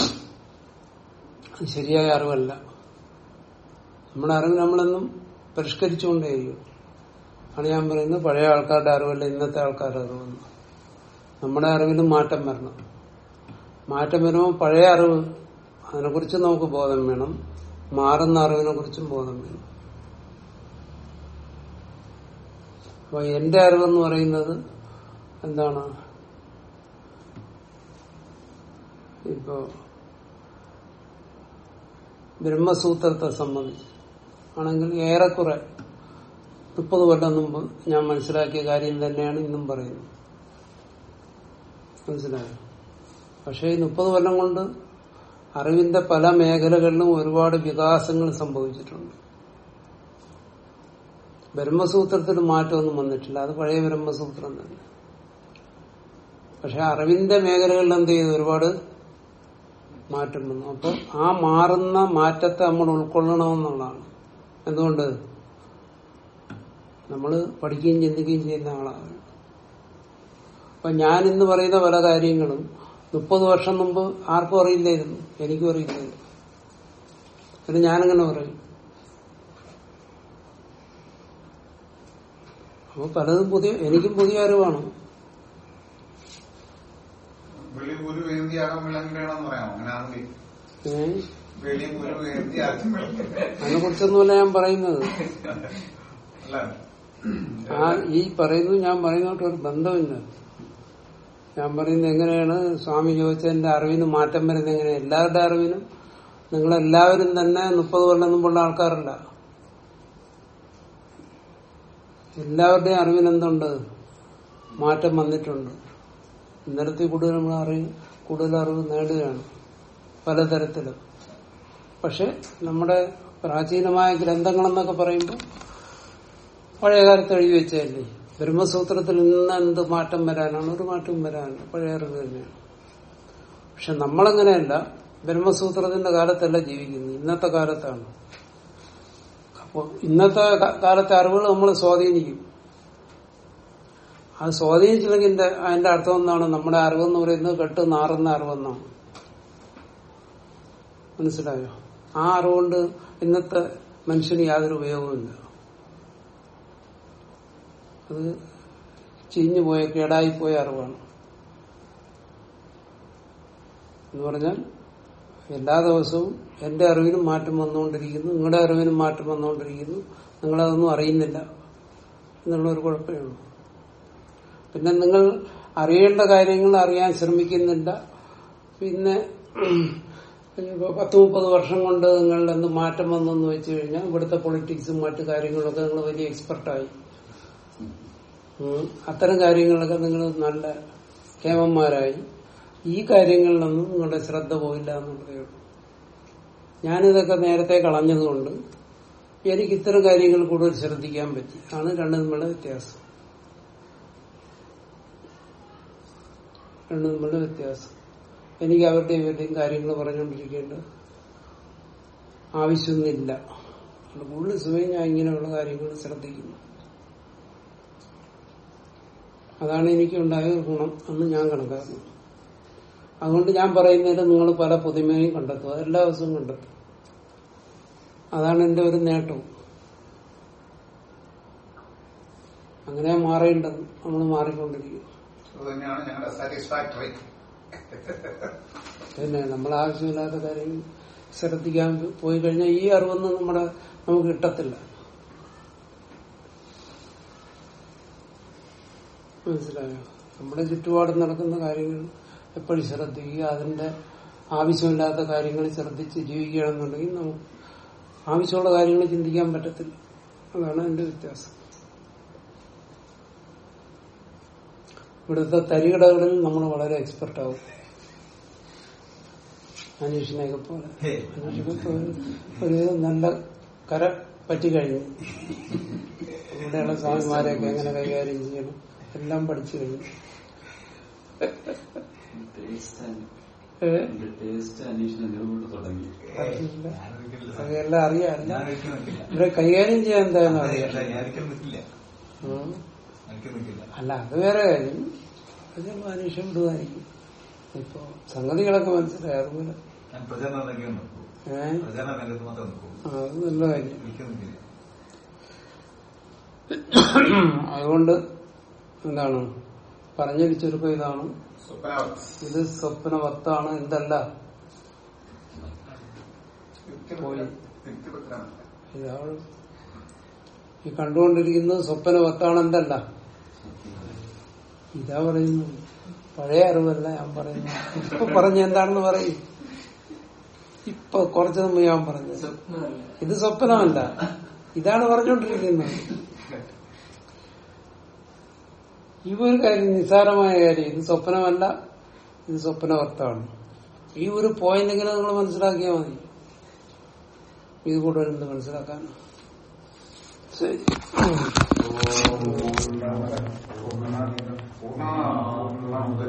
അത് ശരിയായ അറിവല്ല നമ്മുടെ അറിവ് നമ്മളെന്നും പരിഷ്കരിച്ചുകൊണ്ടേയിരിക്കും ആണ് ഞാൻ പറയുന്നത് പഴയ ആൾക്കാരുടെ അറിവല്ല ഇന്നത്തെ ആൾക്കാരുടെ അറിവെന്ന് നമ്മുടെ അറിവിലും മാറ്റം വരണം മാറ്റം വരുമ്പോൾ പഴയ അറിവ് അതിനെക്കുറിച്ച് നമുക്ക് ബോധം വേണം മാറുന്ന അറിവിനെ കുറിച്ചും ബോധം വേണം അപ്പൊ എന്റെ അറിവെന്ന് പറയുന്നത് എന്താണ് ഇപ്പോ ബ്രഹ്മസൂത്രത്തെ സംബന്ധിച്ച് ആണെങ്കിൽ ഏറെക്കുറെ മുപ്പത് കൊല്ലം മുമ്പ് ഞാൻ മനസ്സിലാക്കിയ കാര്യം തന്നെയാണ് ഇന്നും പറയുന്നത് മനസ്സിലായോ പക്ഷേ ഈ മുപ്പത് കൊല്ലം കൊണ്ട് അറിവിന്റെ പല മേഖലകളിലും ഒരുപാട് വികാസങ്ങൾ സംഭവിച്ചിട്ടുണ്ട് ബ്രഹ്മസൂത്രത്തിൽ മാറ്റമൊന്നും വന്നിട്ടില്ല അത് പഴയ ബ്രഹ്മസൂത്രം തന്നെ പക്ഷെ അറിവിന്റെ മേഖലകളിൽ എന്ത് ചെയ്തു ഒരുപാട് മാറ്റം വന്നു അപ്പൊ ആ മാറുന്ന മാറ്റത്തെ നമ്മൾ ഉൾക്കൊള്ളണമെന്നുള്ളതാണ് എന്തുകൊണ്ട് നമ്മൾ പഠിക്കുകയും ചിന്തിക്കുകയും ചെയ്യുന്ന ആളാണ് അപ്പൊ ഞാൻ ഇന്ന് പറയുന്ന പല കാര്യങ്ങളും മുപ്പത് വർഷം മുമ്പ് ആർക്കും അറിയില്ലായിരുന്നു എനിക്കും അറിയില്ലായിരുന്നു പിന്നെ ഞാനെങ്ങനെ പറയും അപ്പൊ പലതും പുതിയ എനിക്കും പുതിയ അറിവാണ് വെളി ഒരു വേന്തിയാകാൻ വിളങ്ങിടണമെന്ന് പറയാമോ അങ്ങനെയാണെങ്കിൽ ഏഹ് വെളി ഒരു വേന്തിയാകും അതിനെ കുറിച്ചൊന്നുമല്ല ഞാൻ പറയുന്നത് അല്ല ആ ഈ പറയുന്നത് ഞാൻ പറയുന്നതായിട്ട് ഒരു ബന്ധമില്ല ഞാൻ പറയുന്നത് എങ്ങനെയാണ് സ്വാമി ചോദിച്ചതിന്റെ അറിവിന് മാറ്റം വരുന്നത് എങ്ങനെ എല്ലാവരുടെ അറിവിനും നിങ്ങളെല്ലാവരും തന്നെ മുപ്പത് കൊല്ലം മുമ്പുള്ള ആൾക്കാരല്ല എല്ലാവരുടെയും അറിവിന് എന്തുണ്ട് മാറ്റം വന്നിട്ടുണ്ട് ഇന്നലത്തെ കൂടുതൽ നമ്മൾ അറിവ് കൂടുതൽ അറിവ് നേടുകയാണ് പലതരത്തിലും പക്ഷെ നമ്മുടെ പ്രാചീനമായ ഗ്രന്ഥങ്ങളെന്നൊക്കെ പറയുമ്പോൾ പഴയ കാലത്ത് എഴുതി വെച്ചതല്ലേ ബ്രഹ്മസൂത്രത്തിൽ ഇന്ന് എന്ത് മാറ്റം വരാനാണ് ഒരു മാറ്റവും വരാനില്ല പഴയ അറിവ് തന്നെയാണ് പക്ഷെ നമ്മളങ്ങനെയല്ല ബ്രഹ്മസൂത്രത്തിന്റെ കാലത്തല്ല ജീവിക്കുന്നത് ഇന്നത്തെ കാലത്താണ് അപ്പോൾ ഇന്നത്തെ ക- കാലത്തെ അറിവുകൾ നമ്മൾ സ്വാധീനിക്കും അത് സ്വാധീനിച്ചില്ലെങ്കിൽ ഇതിന്റെ- അതിന്റെ അർത്ഥം എന്താണ് നമ്മുടെ അറിവെന്ന് പറയുന്നത് കെട്ട് നാറുന്ന അറിവെന്നാണ് മനസ്സിലായോ ആ അറിവുകൊണ്ട് ഇന്നത്തെ മനുഷ്യന് യാതൊരു ഉപയോഗവുമില്ല അത് ചീഞ്ഞു പോയ കേടായിപ്പോയ അറിവാണ് എന്ന് പറഞ്ഞാൽ എല്ലാ ദിവസവും എന്റെ അറിവിനും മാറ്റം വന്നുകൊണ്ടിരിക്കുന്നു നിങ്ങളുടെ അറിവിനും മാറ്റം വന്നുകൊണ്ടിരിക്കുന്നു നിങ്ങളതൊന്നും അറിയുന്നില്ല എന്നുള്ള ഒരു കുഴപ്പമേ ഉള്ളൂ പിന്നെ നിങ്ങൾ അറിയേണ്ട കാര്യങ്ങൾ അറിയാൻ ശ്രമിക്കുന്നില്ല പിന്നെ ഇപ്പൊ പത്ത് മുപ്പത് വർഷം കൊണ്ട് നിങ്ങളിൽ എന്ത് മാറ്റം വന്നെന്ന് വെച്ച് കഴിഞ്ഞാൽ ഇവിടുത്തെ പൊളിറ്റിക്സും മറ്റു കാര്യങ്ങളൊക്കെ നിങ്ങൾ വലിയ എക്സ്പെർട്ടായി ഉം. അത്തരം കാര്യങ്ങളിലൊക്കെ നിങ്ങൾ നല്ല കേമന്മാരായി ഈ കാര്യങ്ങളിലൊന്നും നിങ്ങളുടെ ശ്രദ്ധ പോയില്ല എന്നുള്ളതേ ഉള്ളൂ ഞാനിതൊക്കെ നേരത്തെ കളഞ്ഞതുകൊണ്ട് എനിക്ക് ഇത്തരം കാര്യങ്ങൾ കൂടുതൽ ശ്രദ്ധിക്കാൻ പറ്റി ആണ് രണ്ടും തമ്മിലുള്ള വ്യത്യാസം രണ്ടും തമ്മിലുള്ള വ്യത്യാസം എനിക്ക് അവരുടെ ഇവരുടെയും കാര്യങ്ങൾ പറഞ്ഞുകൊണ്ടിരിക്കേണ്ട ആവശ്യമൊന്നുമില്ല അതുകൊണ്ട് കൂടുതൽ സമയം ഞാൻ ഇങ്ങനെയുള്ള കാര്യങ്ങൾ ശ്രദ്ധിക്കുന്നു അതാണ് എനിക്കുണ്ടായ ഒരു ഗുണം എന്ന് ഞാൻ കണക്കാക്കുന്നു അതുകൊണ്ട് ഞാൻ പറയുന്നതിൽ നിങ്ങൾ പല പുതുമയും കണ്ടെത്തുക എല്ലാ ദിവസവും കണ്ടെത്തും അതാണ് എന്റെ ഒരു നേട്ടവും അങ്ങനെ മാറേണ്ടത് നമ്മൾ മാറിക്കൊണ്ടിരിക്കും അത് തന്നെയാണ് ഞങ്ങളുടെ സാറ്റിസ്ഫാക്ടറി പിന്നെ നമ്മൾ ആവശ്യമില്ലാത്ത കാര്യങ്ങൾ ശ്രദ്ധിക്കാൻ പോയി കഴിഞ്ഞാൽ ഈ അറിവൊന്നും നമ്മുടെ നമുക്ക് കിട്ടത്തില്ല മനസ്സിലായോ നമ്മുടെ ചുറ്റുപാടും നടക്കുന്ന കാര്യങ്ങൾ എപ്പോഴും ശ്രദ്ധിക്കുക അതിന്റെ ആവശ്യമില്ലാത്ത കാര്യങ്ങൾ ശ്രദ്ധിച്ച് ജീവിക്കുകയാണെന്നുണ്ടെങ്കിൽ നമുക്ക് ആവശ്യമുള്ള കാര്യങ്ങൾ ചിന്തിക്കാൻ പറ്റത്തില്ല അതാണ് എന്റെ വ്യത്യാസം ഇവിടുത്തെ തരികടകളിൽ നമ്മൾ വളരെ എക്സ്പെർട്ട് ആവും അനീഷിനെയൊക്കെ പോലെ ഹേ. അനീഷിനൊക്കെ ഒരു- ഒരു നല്ല കര പറ്റി കഴിഞ്ഞു ഇവിടെയുള്ള സ്വാമിമാരെയൊക്കെ എങ്ങനെ കൈകാര്യം ചെയ്യണം എല്ലാം പഠിച്ചു കഴിഞ്ഞു ഏ? ടേസ്റ്റ് അന്വേഷണം എന്നോട് തുടങ്ങി അറിയില്ല. ഞാനൊരിക്കലും അതെല്ലാം അറിയാം ഞാൻ ഒരിക്കലും നിൽക്കില്ല ഇവരെ കൈകാര്യം ചെയ്യാൻ എന്താണെന്ന് അതെ, അറിയാം അല്ല, ഞാൻ ഒരിക്കലും നിൽക്കില്ല ഉം. എനിക്ക് നിൽക്കില്ല അല്ല അത് വേറെ കാര്യം അത് ചിലപ്പോൾ അനീഷം വിടുമായിരിക്കും ഇപ്പൊ സംഗതികളൊക്കെ മനസ്സിലായി അതുപോലെ ഞാൻ പ്രചാരണ രംഗം നിൽക്കും ഏഹ് പ്രചാരണ രംഗത്ത് മാത്രം നിൽക്കും ആ, അത് നല്ല കാര്യം ഒരിക്കലും നിൽക്കില്ല അതുകൊണ്ട് എന്താണ് പറഞ്ഞൊരു ചുരുക്കം ഇതാണ് സ്വപ്നാവസ്ഥ ഇത് സ്വപ്നവത്താണ് എന്തല്ല പോയി. യുക്തിപത്രമല്ല ഇതാണ് ഈ കണ്ടുകൊണ്ടിരിക്കുന്നത് സ്വപ്നവത്താണ് എന്തല്ല ഇതാ പറയുന്നത് പഴയ അറിവല്ല ഞാൻ പറയുന്നത് ഇപ്പൊ പറഞ്ഞ എന്താണെന്ന് പറയും ഇപ്പൊ കുറച്ചു മുമ്പ് ഞാൻ പറഞ്ഞത് സ്വപ്നമല്ല ഇത് സ്വപ്നമല്ല ഇതാണ് പറഞ്ഞുകൊണ്ടിരിക്കുന്നത് ഈ ഒരു കാര്യം നിസ്സാരമായ കാര്യം ഇത് സ്വപ്നമല്ല ഇത് സ്വപ്നവർത്താണ് ഈ ഒരു പോയിന്റെങ്കിലും നിങ്ങൾ മനസ്സിലാക്കിയാൽ മതി ഇത് കൂടുതൽ എന്ത് മനസ്സിലാക്കാൻ ശരി പൂർണ്ണമത പൂർണ്ണമിതം പൂർണ്ണമുദ